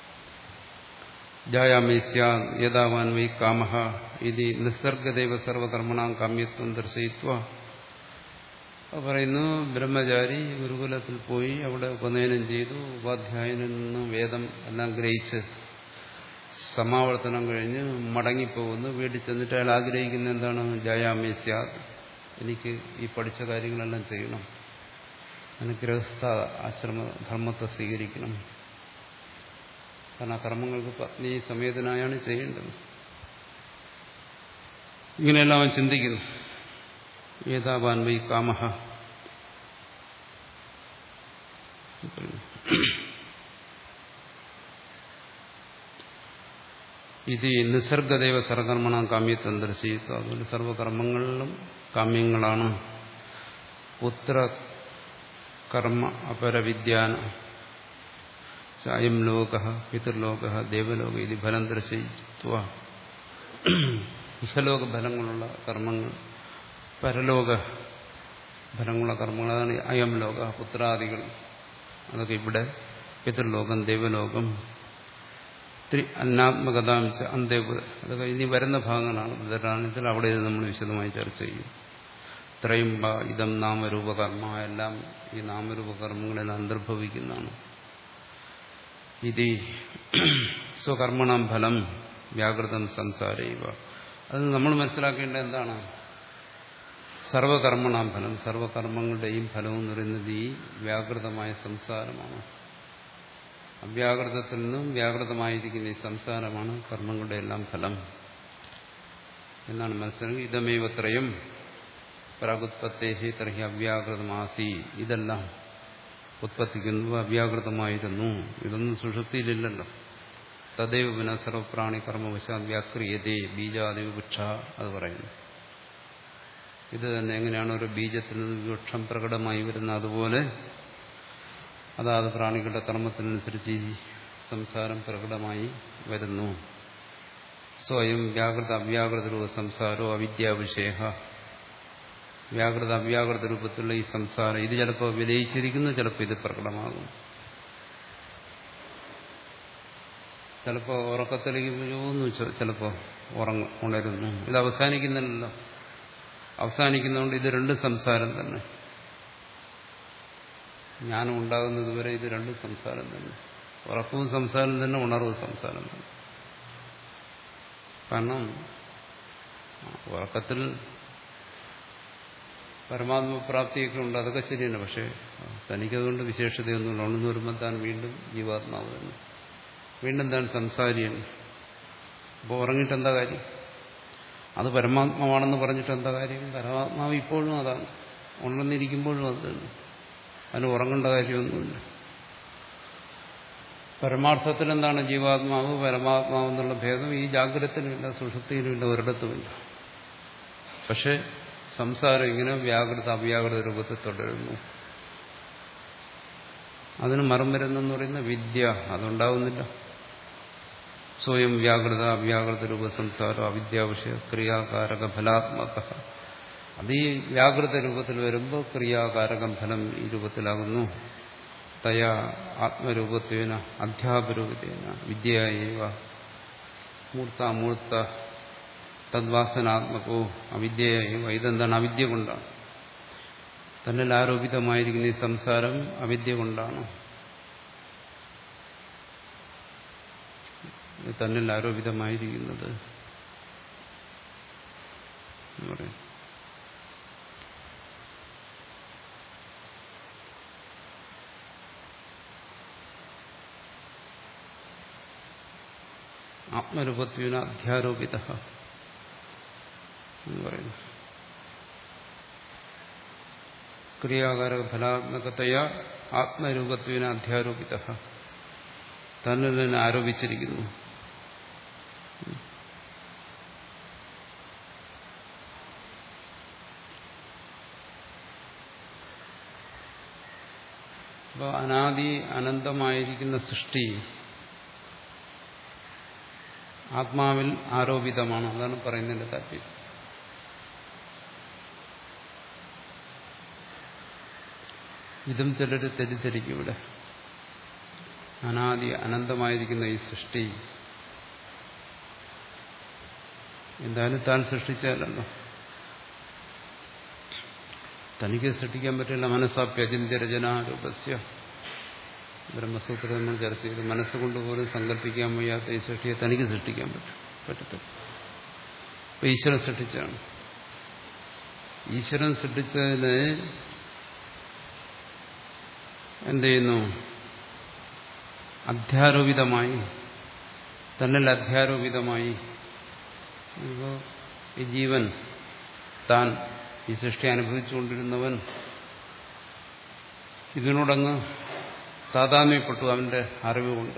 ജായാമേസ്യ യഥാവാൻ വൈ കാമഹ ഇത് നിസർഗദൈവ സർവകർമ്മണാം കാമ്യത്വം ദർശയിത്വ പറയുന്നു ബ്രഹ്മചാരി ഗുരുകുലത്തിൽ പോയി അവിടെ ഉപനയനം ചെയ്തു ഉപാധ്യായനിൽ നിന്ന് വേദം എല്ലാം ഗ്രഹിച്ച് സമാവർത്തനം കഴിഞ്ഞ് മടങ്ങിപ്പോകുന്നു വീട്ടിൽ ചെന്നിട്ട് അയാൾ ആഗ്രഹിക്കുന്ന എന്താണ് ജയാമേസ്യ എനിക്ക് ഈ പഠിച്ച കാര്യങ്ങളെല്ലാം ചെയ്യണം അനുഗ്രഹസ്ഥ ആശ്രമ ധർമ്മത്തെ സ്വീകരിക്കണം കാരണം ആ കർമ്മങ്ങൾക്ക് പത്നി സമേതനായാണ് ചെയ്യേണ്ടത് ഇങ്ങനെയെല്ലാം അവൻ ചിന്തിക്കുന്നു ഏതാവാൻ വൈ കാമഹ ഇത് നിസർഗദൈവ സർവകർമ്മണ കാമ്യത്വം ദർശിക്കുക അതുകൊണ്ട് സർവകർമ്മങ്ങളിലും കാമ്യങ്ങളാണ് പുത്ര കർമ്മ അപരവിദ്യാന ചായം ലോക പിതൃലോക ദേവലോക ഇത് ഫലം ദർശയിത്വ ഇഹലോക ഫലങ്ങളുള്ള കർമ്മങ്ങൾ പരലോക ഫലങ്ങളുള്ള കർമ്മങ്ങൾ അതാണ് അയം ലോക പുത്രാദികൾ അതൊക്കെ ഇവിടെ പിതൃലോകം ദേവലോകം ത്രി അന്നാത്മകതാം അന്തേപുര അതൊക്കെ ഇനി വരുന്ന ഭാഗങ്ങളാണ് ബുദ്ധരാണത്തിൽ അവിടെ ഇത് നമ്മൾ വിശദമായി ചർച്ച ചെയ്യും ഇത്രയും ഇതം നാമരൂപകർമ്മ എല്ലാം ഈ നാമരൂപകർമ്മങ്ങളെല്ലാം അന്തർഭവിക്കുന്നതാണ് ഇത് സ്വകർമ്മണം ഫലം വ്യാകൃതം സംസാരയുക അത് നമ്മൾ മനസ്സിലാക്കേണ്ടത് എന്താണ് സർവകർമ്മണാം ഫലം സർവകർമ്മങ്ങളുടെയും ഫലം എന്ന് പറയുന്നത് ഈ വ്യാകൃതമായ സംസാരമാണ് അവ്യാകൃതത്തിൽ നിന്നും വ്യാകൃതമായിരിക്കുന്ന ഈ സംസാരമാണ് കർമ്മങ്ങളുടെ എല്ലാം ഫലം എന്നാണ് മനസ്സിലാക്കി ഇതമേവത്രയും പ്രാഗുത്പത്തേഹി തർഹി അവ്യാകൃതമാസി ഇതെല്ലാം ഉത്പത്തിക്കുന്നത് അവ്യാകൃതമായിരുന്നു ഇതൊന്നും സുഷുപ്തിയിലില്ലല്ലോ തദൈവ പിന്നെ സർവപ്രാണി കർമ്മവശാൽ വ്യാക്രിയതേ ബീജാദിവ വൃക്ഷ അത് പറയുന്നു ഇത് തന്നെ എങ്ങനെയാണ് ഒരു ബീജത്തിൽ നിന്ന് വൃക്ഷം പ്രകടമായി വരുന്ന അതുപോലെ അതാത് പ്രാണികളുടെ കർമ്മത്തിനനുസരിച്ച് ഈ സംസാരം പ്രകടമായി വരുന്നു സ്വയം വ്യാകൃത അവ്യാകൃത രൂപ സംസാരോ അവിദ്യാവിഷയ വ്യാകൃത അവ്യാകൃത രൂപത്തിലുള്ള ഈ സംസാരം ഇത് ചിലപ്പോൾ വിലയിച്ചിരിക്കുന്നു ചിലപ്പോൾ ഇത് പ്രകടമാകും ചിലപ്പോൾ ഉറക്കത്തിലേക്ക് വീഴുന്നു ചിലപ്പോൾ ഉറങ്ങ ഉണരുന്നു ഇത് അവസാനിക്കുന്നില്ലല്ലോ അവസാനിക്കുന്നതുകൊണ്ട് ഇത് രണ്ടും സംസാരം തന്നെ ജ്ഞാനം ഉണ്ടാകുന്നത് വരെ ഇത് രണ്ടും സംസാരം തന്നെ ഉറക്കവും സംസാരം തന്നെ ഉണർവും സംസാരം തന്നെ കാരണം ഉറക്കത്തിൽ പരമാത്മപ്രാപ്തിയൊക്കെ ഉണ്ട് അതൊക്കെ ശരിയാണ് പക്ഷെ തനിക്കതുകൊണ്ട് വിശേഷതയൊന്നുമില്ല ഉണ്ടെന്ന് വരുമ്പോൾ താൻ വീണ്ടും ജീവാത്മാവ് തന്നെ വീണ്ടും താൻ സംസാരിയാണ് അപ്പോൾ ഉറങ്ങിയിട്ട് എന്താ കാര്യം അത് പരമാത്മാവാണെന്ന് പറഞ്ഞിട്ട് എന്താ കാര്യം പരമാത്മാവ് ഇപ്പോഴും അതാണ് ഉണർന്നിരിക്കുമ്പോഴും അത് തന്നെ അതിന് ഉറങ്ങേണ്ട കാര്യമൊന്നുമില്ല പരമാർത്ഥത്തിൽ എന്താണ് ജീവാത്മാവ് പരമാത്മാവ് എന്നുള്ള ഭേദം ഈ ജാഗ്രതത്തിനുമില്ല സുഷുപ്തിയിലുമില്ല ഒരിടത്തുമില്ല പക്ഷെ സംസാരം ഇങ്ങനെ വ്യാകൃത അവ്യാകൃത രൂപത്തിൽ തുടരുന്നു അതിന് മറം വരുന്നെന്ന് പറയുന്ന വിദ്യ അതുണ്ടാവുന്നില്ല സ്വയം വ്യാകൃത അവ്യാകൃത രൂപ സംസാരം അവിദ്യാവിഷയ ക്രിയാകാരക ഫലാത്മക അത് ഈ വ്യാകൃത രൂപത്തിൽ വരുമ്പോൾ ക്രിയാകാരകം ഫലം ഈ രൂപത്തിലാകുന്നു തയാ ആത്മരൂപത്വേന അധ്യാപരൂപത്തേന വിദ്യയേവ മൂർത്താമൂർത്ത തദ്വാസനാത്മകോ അവിദ്യയേവ ഇതെന്താണ് അവിദ്യ കൊണ്ടാണ് തന്നിൽ ആരോപിതമായിരിക്കുന്ന ഈ സംസാരം അവിദ്യ കൊണ്ടാണ് തന്നിൽ ആരോപിതമായിരിക്കുന്നത് എന്ന് പറയും ആത്മരൂപത്വന അധ്യാരോപിത എന്ന് പറയുന്നു ക്രിയാകാരക ഫലാത്മകതയ ആത്മരൂപത്വന അധ്യാരോപിത തന്നെ തന്നെ ആരോപിച്ചിരിക്കുന്നു അപ്പോൾ അനാദി അനന്തമായിരിക്കുന്ന സൃഷ്ടി ആത്മാവിൽ ആരോപിതമാണ് അതാണ് പറയുന്നതിന്റെ താല്പര്യം ഇതും ചിലർ തെറ്റിദ്ധരിക്കും ഇവിടെ അനാദി അനന്തമായിരിക്കുന്ന ഈ സൃഷ്ടി എന്തായാലും താൻ സൃഷ്ടിച്ചാലല്ലോ തനിക്ക് സൃഷ്ടിക്കാൻ പറ്റില്ല മനസ്സാപ്യചിന്തിരചനാരൂപസ്യ ബ്രഹ്മസൂത്രത്തിൽ നമ്മൾ ചർച്ച ചെയ്തു മനസ്സുകൊണ്ട് പോലും സങ്കല്പിക്കാൻ വയ്യാത്ത ഈ സൃഷ്ടിയെ തനിക്ക് സൃഷ്ടിക്കാൻ പറ്റും പറ്റത്തില്ല അപ്പൊ ഈശ്വരൻ സൃഷ്ടിച്ചാണ് ഈശ്വരൻ സൃഷ്ടിച്ചതിന് എന്ത് ചെയ്യുന്നു അധ്യാരോപിതമായി തന്നിൽ അധ്യാരോപിതമായി ഇപ്പോൾ ഈ ജീവൻ താൻ ഈ സൃഷ്ടി അനുഭവിച്ചുകൊണ്ടിരുന്നവൻ ഇതിനോടങ്ങ് താതാമ്യപ്പെട്ടു അവന്റെ അറിവ് കൊണ്ട്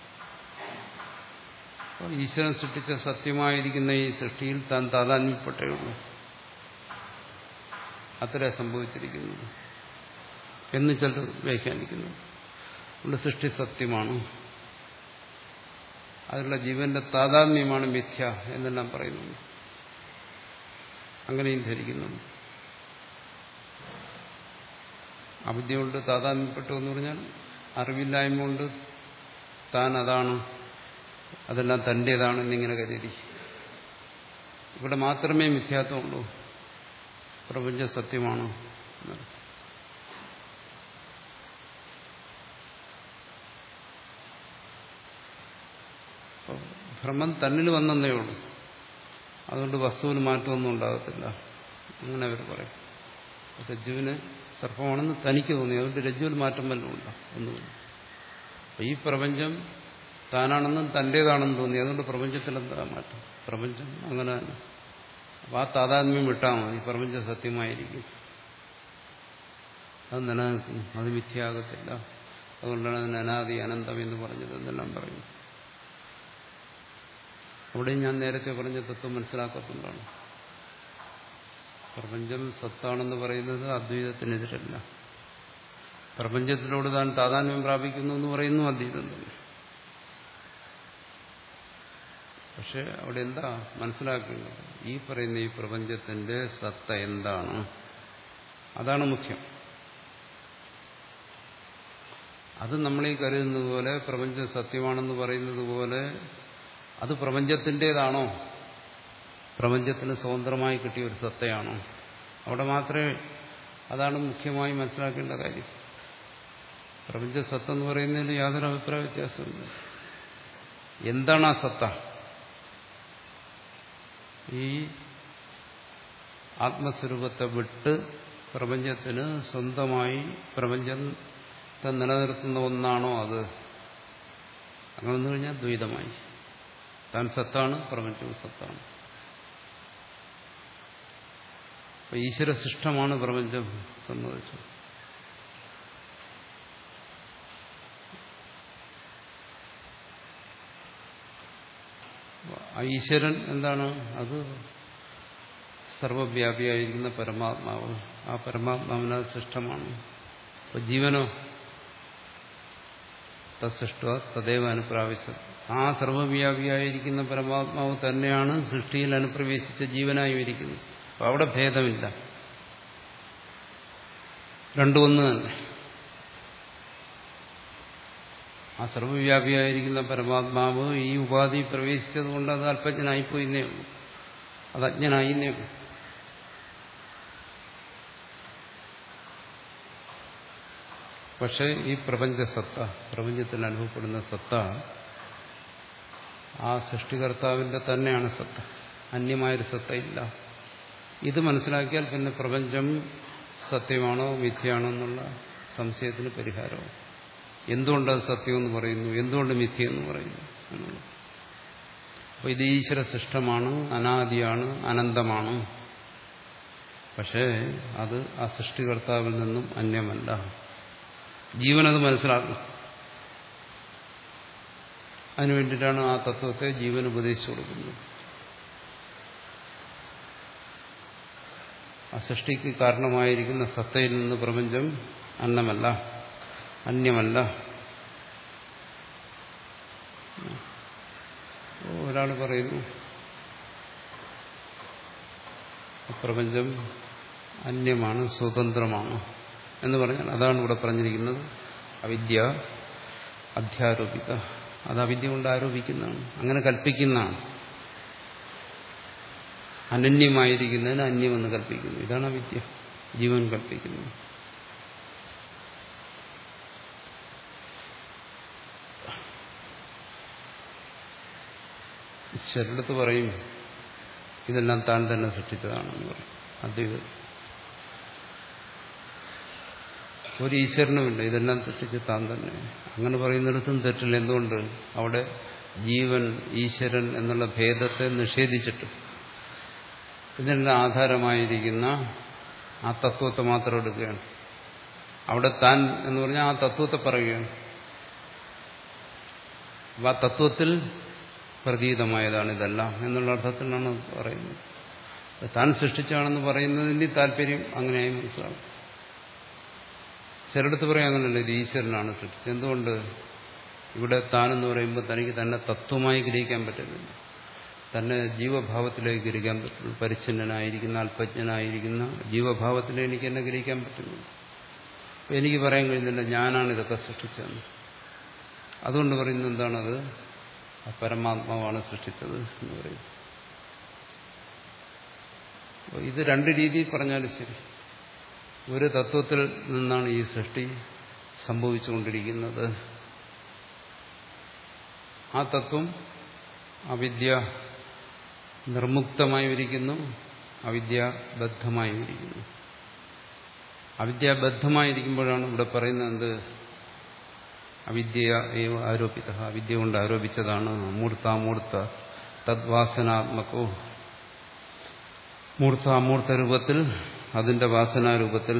അപ്പോൾ ഈശ്വരൻ സൃഷ്ടിച്ച സത്യമായിരിക്കുന്ന ഈ സൃഷ്ടിയിൽ താൻ താതാത്മ്യപ്പെട്ടേ ഉള്ളൂ അത്ര സംഭവിച്ചിരിക്കുന്നത് എന്ന് ചിലർ വ്യാഖ്യാനിക്കുന്നു അതുകൊണ്ട് സൃഷ്ടി സത്യമാണ് അതിലുള്ള ജീവന്റെ താതാത്മ്യമാണ് മിഥ്യ എന്നെല്ലാം പറയുന്നു അങ്ങനെയും ധരിക്കുന്നുണ്ട് അവിദ്യ കൊണ്ട് താതാത്മ്യപ്പെട്ടു എന്ന് പറഞ്ഞാൽ അറിവില്ലായ്മ കൊണ്ട് താൻ അതാണ് അതെല്ലാം തൻ്റേതാണ് എന്നിങ്ങനെ കരുതി ഇവിടെ മാത്രമേ മിഥ്യാത്വമുള്ളൂ പ്രപഞ്ച സത്യമാണ് ഭ്രമം തന്നിൽ വന്നേ ഉള്ളൂ അതുകൊണ്ട് വസ്തുവിന് മാറ്റമൊന്നും ഉണ്ടാകത്തില്ല അങ്ങനെ അവർ പറയും രജ്ജുവിന് സർപ്പമാണെന്ന് തനിക്ക് തോന്നി അതുകൊണ്ട് രജ്ജുവിൽ മാറ്റം വല്ലതും ഉണ്ടോ ഒന്നുമില്ല അപ്പൊ ഈ പ്രപഞ്ചം താനാണെന്നും തൻ്റേതാണെന്ന് തോന്നി അതുകൊണ്ട് പ്രപഞ്ചത്തിൽ എന്താ മാറ്റം പ്രപഞ്ചം അങ്ങനെ തന്നെ അപ്പൊ ആ താതാത്മ്യം വിട്ടാൽ മതി പ്രപഞ്ചം സത്യമായിരിക്കും അത് നിലനിൽക്കും അത് മിഥ്യയാകത്തില്ല അതുകൊണ്ടാണ് അതിന് അനാദി അനന്തം എന്ന് പറഞ്ഞത് എന്നെല്ലാം പറയും അവിടെ ഞാൻ നേരത്തെ പറഞ്ഞ തത്വം മനസ്സിലാക്കത്തുണ്ടാണ് പ്രപഞ്ചം സത്താണെന്ന് പറയുന്നത് അദ്വൈതത്തിനെതിരല്ല പ്രപഞ്ചത്തിനോട് താൻ താതാന്യം പ്രാപിക്കുന്നു എന്ന് പറയുന്നു അദ്വൈതം തന്നെ പക്ഷെ അവിടെ എന്താ മനസ്സിലാക്കേണ്ടത് ഈ പറയുന്ന ഈ പ്രപഞ്ചത്തിന്റെ സത്ത എന്താണ് അതാണ് മുഖ്യം അത് നമ്മളീ കരുതുന്നത് പോലെ പ്രപഞ്ചം സത്യമാണെന്ന് പറയുന്നത് പോലെ അത് പ്രപഞ്ചത്തിൻ്റെതാണോ പ്രപഞ്ചത്തിന് സ്വതന്ത്രമായി കിട്ടിയ ഒരു സത്തയാണോ അവിടെ മാത്രമേ അതാണ് മുഖ്യമായി മനസ്സിലാക്കേണ്ട കാര്യം പ്രപഞ്ച സത്ത എന്ന് പറയുന്നതിൽ യാതൊരു അഭിപ്രായ വ്യത്യാസമില്ല എന്താണ് ആ സത്ത ഈ ആത്മസ്വരൂപത്തെ വിട്ട് പ്രപഞ്ചത്തിന് സ്വന്തമായി പ്രപഞ്ചത്തെ നിലനിർത്തുന്ന ഒന്നാണോ അത് അങ്ങനെ വന്നു കഴിഞ്ഞാൽ ദ്വൈതമായി താൻ സത്താണ് പ്രപഞ്ചവും സത്താണ് അപ്പൊ ഈശ്വര സൃഷ്ടമാണ് പ്രപഞ്ചം സംബന്ധിച്ചത് ആ ഈശ്വരൻ എന്താണ് അത് സർവവ്യാപിയായിരിക്കുന്ന പരമാത്മാവ് ആ പരമാത്മാവിന് അത് സൃഷ്ടമാണ് അപ്പൊ ജീവനോ തത്സൃഷ്ട തദൈവ അനുപ്രാവശ്യം ആ സർവവ്യാപിയായിരിക്കുന്ന പരമാത്മാവ് തന്നെയാണ് സൃഷ്ടിയിൽ അനുപ്രവേശിച്ച ജീവനായി ഇരിക്കുന്നത് അപ്പൊ അവിടെ ഭേദമില്ല രണ്ടും ഒന്ന് തന്നെ ആ സർവവ്യാപിയായിരിക്കുന്ന പരമാത്മാവ് ഈ ഉപാധി പ്രവേശിച്ചത് കൊണ്ട് അത് അല്പജ്ഞനായിപ്പോയിന്നേ ഉള്ളൂ അത് അജ്ഞനായിന്നേ ഉള്ളൂ പക്ഷേ ഈ പ്രപഞ്ച സത്ത പ്രപഞ്ചത്തിൽ അനുഭവപ്പെടുന്ന സത്ത ആ സൃഷ്ടികർത്താവിന്റെ തന്നെയാണ് സത്ത അന്യമായൊരു സത്തയില്ല ഇത് മനസ്സിലാക്കിയാൽ പിന്നെ പ്രപഞ്ചം സത്യമാണോ മിഥ്യയാണോ എന്നുള്ള സംശയത്തിന് പരിഹാരവും എന്തുകൊണ്ട് അത് സത്യമെന്ന് പറയുന്നു എന്തുകൊണ്ട് മിഥ്യ എന്ന് പറയുന്നു എന്നുള്ളത് അപ്പോൾ ഇത് ഈശ്വര സൃഷ്ടമാണ് അനാദിയാണ് അനന്തമാണ് പക്ഷേ അത് ആ സൃഷ്ടികർത്താവിൽ നിന്നും അന്യമല്ല ജീവനത് മനസ്സിലാക്കും അതിനുവേണ്ടിയിട്ടാണ് ആ തത്വത്തെ ജീവൻ ഉപദേശിച്ചു കൊടുക്കുന്നത് ആ സൃഷ്ടിക്ക് കാരണമായിരിക്കുന്ന സത്തയിൽ നിന്ന് പ്രപഞ്ചം അന്നമല്ല അന്യമല്ല ഒരാൾ പറയുന്നു പ്രപഞ്ചം അന്യമാണ് സ്വതന്ത്രമാണ് എന്ന് പറഞ്ഞാൽ അതാണ് ഇവിടെ പറഞ്ഞിരിക്കുന്നത് അവിദ്യ അധ്യാരോപിത അത് അവിദ്യ കൊണ്ട് ആരോപിക്കുന്നതാണ് അങ്ങനെ കൽപ്പിക്കുന്നതാണ് അനന്യമായിരിക്കുന്നതിന് അന്യമെന്ന് കൽപ്പിക്കുന്നു ഇതാണ് അവിദ്യ ജീവൻ കൽപ്പിക്കുന്നത് ചിലടത്ത് പറയും ഇതെല്ലാം താൻ തന്നെ സൃഷ്ടിച്ചതാണെന്ന് പറയും അദ്വൈതം ഒരു ഈശ്വരനുമില്ല ഇതെല്ലാം സൃഷ്ടിച്ച് താൻ തന്നെ അങ്ങനെ പറയുന്നിടത്തും തെറ്റില്ല എന്തുകൊണ്ട് അവിടെ ജീവൻ ഈശ്വരൻ എന്നുള്ള ഭേദത്തെ നിഷേധിച്ചിട്ട് ഇതിനെല്ലാം ആധാരമായിരിക്കുന്ന ആ തത്വത്തെ മാത്രം എടുക്കുകയാണ് അവിടെ താൻ എന്ന് പറഞ്ഞാൽ ആ തത്വത്തെ പറയുകയാണ് അപ്പം ആ തത്വത്തിൽ പ്രതീതമായതാണ് ഇതെല്ലാം എന്നുള്ള അർത്ഥത്തിലാണ് പറയുന്നത് താൻ സൃഷ്ടിച്ചാണെന്ന് പറയുന്നതിൻ്റെ താല്പര്യം അങ്ങനെയായി മനസ്സിലാവും ചിലടത്ത് പറയാം അങ്ങനല്ല ഇത് ഈശ്വരനാണ് സൃഷ്ടിച്ചത് എന്തുകൊണ്ട് ഇവിടെ താനെന്ന് പറയുമ്പോൾ തനിക്ക് തന്നെ തത്വമായി ഗ്രഹിക്കാൻ പറ്റുന്നില്ല തന്നെ ജീവഭാവത്തിലേക്ക് ഗ്രഹിക്കാൻ പറ്റുള്ളൂ പരിച്ഛിന്നനായിരിക്കുന്ന അല്പജ്ഞനായിരിക്കുന്ന ജീവഭാവത്തിലെ എനിക്ക് എന്നെ ഗ്രഹിക്കാൻ പറ്റുന്നുള്ളൂ അപ്പം എനിക്ക് പറയാൻ കഴിയുന്നില്ല ഞാനാണ് ഇതൊക്കെ സൃഷ്ടിച്ചതെന്ന് അതുകൊണ്ട് പറയുന്നത് എന്താണത് ആ പരമാത്മാവാണ് സൃഷ്ടിച്ചത് എന്ന് പറയും ഇത് രണ്ട് രീതിയിൽ പറഞ്ഞാലും ശരി ഒരു തത്വത്തിൽ നിന്നാണ് ഈ സൃഷ്ടി സംഭവിച്ചുകൊണ്ടിരിക്കുന്നത് ആ തത്വം അവിദ്യ നിർമുക്തമായി ഇരിക്കുന്നു അവിദ്യാബദ്ധമായി ഇരിക്കുന്നു അവിദ്യാബദ്ധമായിരിക്കുമ്പോഴാണ് ഇവിടെ പറയുന്നത് എന്ത് അവിദ്യ ഏവ ആരോപിത അവിദ്യ കൊണ്ട് ആരോപിച്ചതാണ് മൂർത്താമൂർത്ത തദ്വാസനാത്മകോ മൂർത്ത അമൂർത്ത രൂപത്തിൽ അതിന്റെ വാസനാരൂപത്തിൽ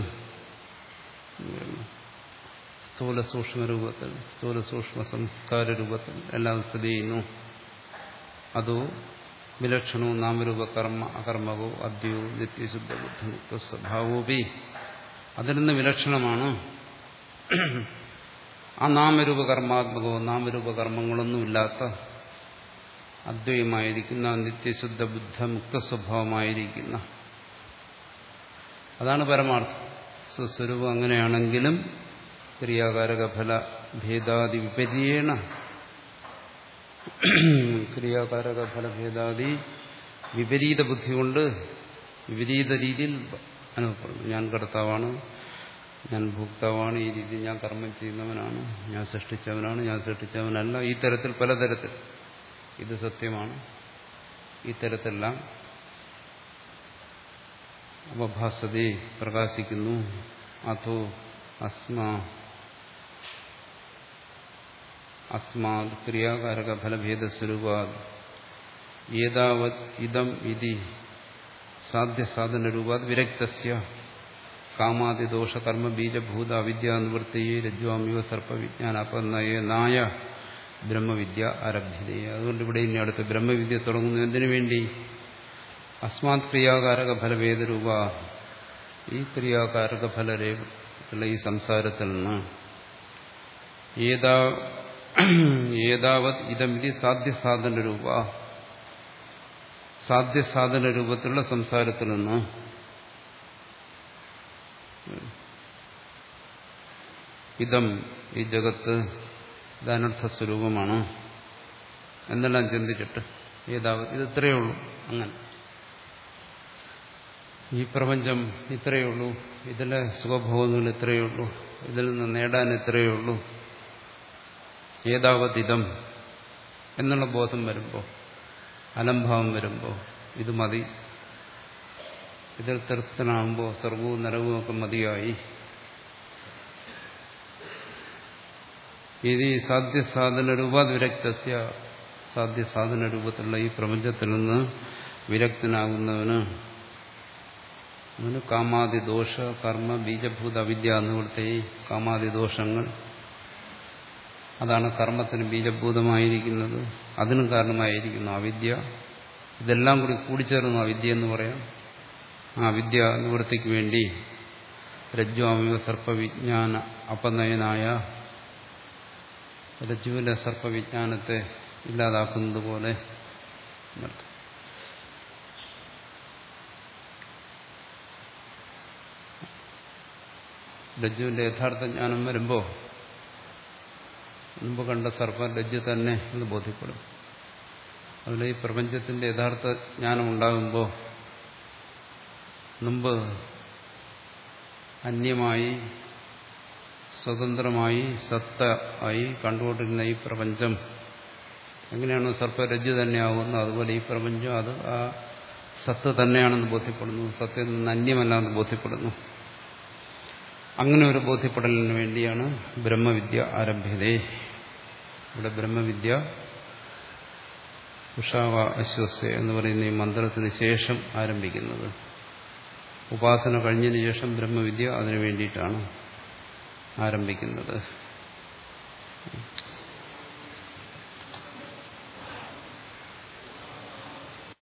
സ്ഥൂല സൂക്ഷ്മ രൂപത്തിൽ സ്ഥൂല സൂക്ഷ്മ സംസ്കാര രൂപത്തിൽ എല്ലാം സ്ഥിതി ചെയ്യുന്നു അതോ വിലക്ഷണവും നാമരൂപ കർമ്മ അകർമ്മകോ അദ്യോ നിത്യശുദ്ധ ബുദ്ധിമുക്ത സ്വഭാവോപി അതിൽ നിന്ന് വിലക്ഷണമാണ് ആ നാമരൂപ കർമാത്മകവും നാമരൂപ കർമ്മങ്ങളൊന്നുമില്ലാത്ത അദ്വൈമായിരിക്കുന്ന നിത്യശുദ്ധ ബുദ്ധ മുക്ത സ്വഭാവമായിരിക്കുന്ന അതാണ് പരമാർത്ഥം സ്വസ്വരൂപം അങ്ങനെയാണെങ്കിലും ക്രിയാകാരക ഫല ഭേദാദി വിപരീണ ക്രിയാകാരക ഫലഭേദാദി വിപരീത ബുദ്ധി കൊണ്ട് വിപരീത രീതിയിൽ അനുഭവപ്പെടുന്നു ഞാൻ കർത്താവാണ് ഞാൻ ഭോക്താവാണ് ഈ രീതിയിൽ ഞാൻ കർമ്മം ചെയ്യുന്നവനാണ് ഞാൻ സൃഷ്ടിച്ചവനാണ് ഞാൻ സൃഷ്ടിച്ചവനല്ല ഈ തരത്തിൽ പലതരത്തിൽ ഇത് സത്യമാണ് ഈ തരത്തിലെല്ലാം അവഭാസതയെ പ്രകാശിക്കുന്നു അഥോ അസ്മാ അസ്മാത് ക്രിയാകാരക ഫലഭേദ സ്വരൂപാത് ഏതാവത് ഇതം ഇതി സാധ്യസാധന രൂപാത് വിരക്തസ്യ കാമാതിദോഷ കർമ്മ ബീജഭൂത അവിദ്യാനിവൃത്തിയെ രജ്വാമിവ സർപ്പവിജ്ഞാനാപന്നയെ നായ ബ്രഹ്മവിദ്യ ആരഭ്യതയെ അതുകൊണ്ട് ഇവിടെ ഇനി അടുത്ത് ബ്രഹ്മവിദ്യ തുടങ്ങുന്നു എന്തിനു വേണ്ടി അസ്മാത് ക്രിയാകാരക ഫലവേദരൂപ ഈ ക്രിയാകാരക ഫലരേഖയുള്ള ഈ സംസാരത്തിൽ നിന്ന് ഏതാ ഏതാവത് ഇതമിതി സാധ്യസാധന രൂപ സാധ്യസാധന രൂപത്തിലുള്ള സംസാരത്തിൽ നിന്ന് ഇതം ഈ ജഗത്ത് ഇതനർത്ഥ സ്വരൂപമാണ് എന്നെല്ലാം ചിന്തിച്ചിട്ട് ഏതാവത് ഇത് ഇത്രയേ ഉള്ളൂ അങ്ങനെ ഈ പ്രപഞ്ചം ഇത്രയേ ഉള്ളൂ ഇതിലെ സുഖഭോഗങ്ങൾ ഇത്രയേ ഉള്ളൂ ഇതിൽ നിന്ന് നേടാൻ ഇത്രയേ ഉള്ളൂ ഏതാവത് ഇതം എന്നുള്ള ബോധം വരുമ്പോൾ അലംഭാവം വരുമ്പോൾ ഇത് മതി ഇതിൽ തൃപ്തനാകുമ്പോൾ സർവവും നരകവും ഒക്കെ മതിയായി ഇത് സാധ്യസാധന രൂപാത് വിരക്തസ്യ സാധ്യസാധന രൂപത്തിലുള്ള ഈ പ്രപഞ്ചത്തിൽ നിന്ന് വിരക്തനാകുന്നവന് അവന് കാമാതിദോഷ കർമ്മ ബീജഭൂത അവിദ്യ എന്നിവിടുത്തെ ഈ കാമാതിദോഷങ്ങൾ അതാണ് കർമ്മത്തിന് ബീജഭൂതമായിരിക്കുന്നത് അതിനും കാരണമായിരിക്കുന്നു അവിദ്യ ഇതെല്ലാം കൂടി കൂടിച്ചേർന്നു അവിദ്യ എന്ന് പറയാം ആ വിദ്യ നിവൃത്തിക്ക് വേണ്ടി രജ്വാമിക സർപ്പവിജ്ഞാന അപനയനായ രജ്ജുവിന്റെ സർപ്പവിജ്ഞാനത്തെ ഇല്ലാതാക്കുന്നത് പോലെ രജ്ജുവിന്റെ യഥാർത്ഥ ജ്ഞാനം വരുമ്പോൾ മുമ്പ് കണ്ട സർപ്പ രജ്ജു തന്നെ എന്ന് ബോധ്യപ്പെടും അതിൽ ഈ പ്രപഞ്ചത്തിന്റെ യഥാർത്ഥ ജ്ഞാനം ഉണ്ടാകുമ്പോൾ മുമ്പ് അന്യമായി സ്വതന്ത്രമായി സത്ത ആയി കണ്ടുകൊണ്ടിരുന്ന ഈ പ്രപഞ്ചം എങ്ങനെയാണോ സർപ്പരജ്ജു തന്നെയാകുന്നത് അതുപോലെ ഈ പ്രപഞ്ചം അത് ആ സത്ത് തന്നെയാണെന്ന് ബോധ്യപ്പെടുന്നു സത്യത്തിൽ നിന്ന് അന്യമല്ലാന്ന് ബോധ്യപ്പെടുന്നു അങ്ങനെ ഒരു ബോധ്യപ്പെടലിന് വേണ്ടിയാണ് ബ്രഹ്മവിദ്യ ആരംഭ്യതേ ഇവിടെ ബ്രഹ്മവിദ്യ ഉഷാവ അശ്വസ്യ എന്ന് പറയുന്ന ഈ മന്ത്രത്തിന് ശേഷം ആരംഭിക്കുന്നത് ഉപാസന കഴിഞ്ഞതിന് ശേഷം ബ്രഹ്മവിദ്യ അതിനു വേണ്ടിയിട്ടാണ് ആരംഭിക്കുന്നത്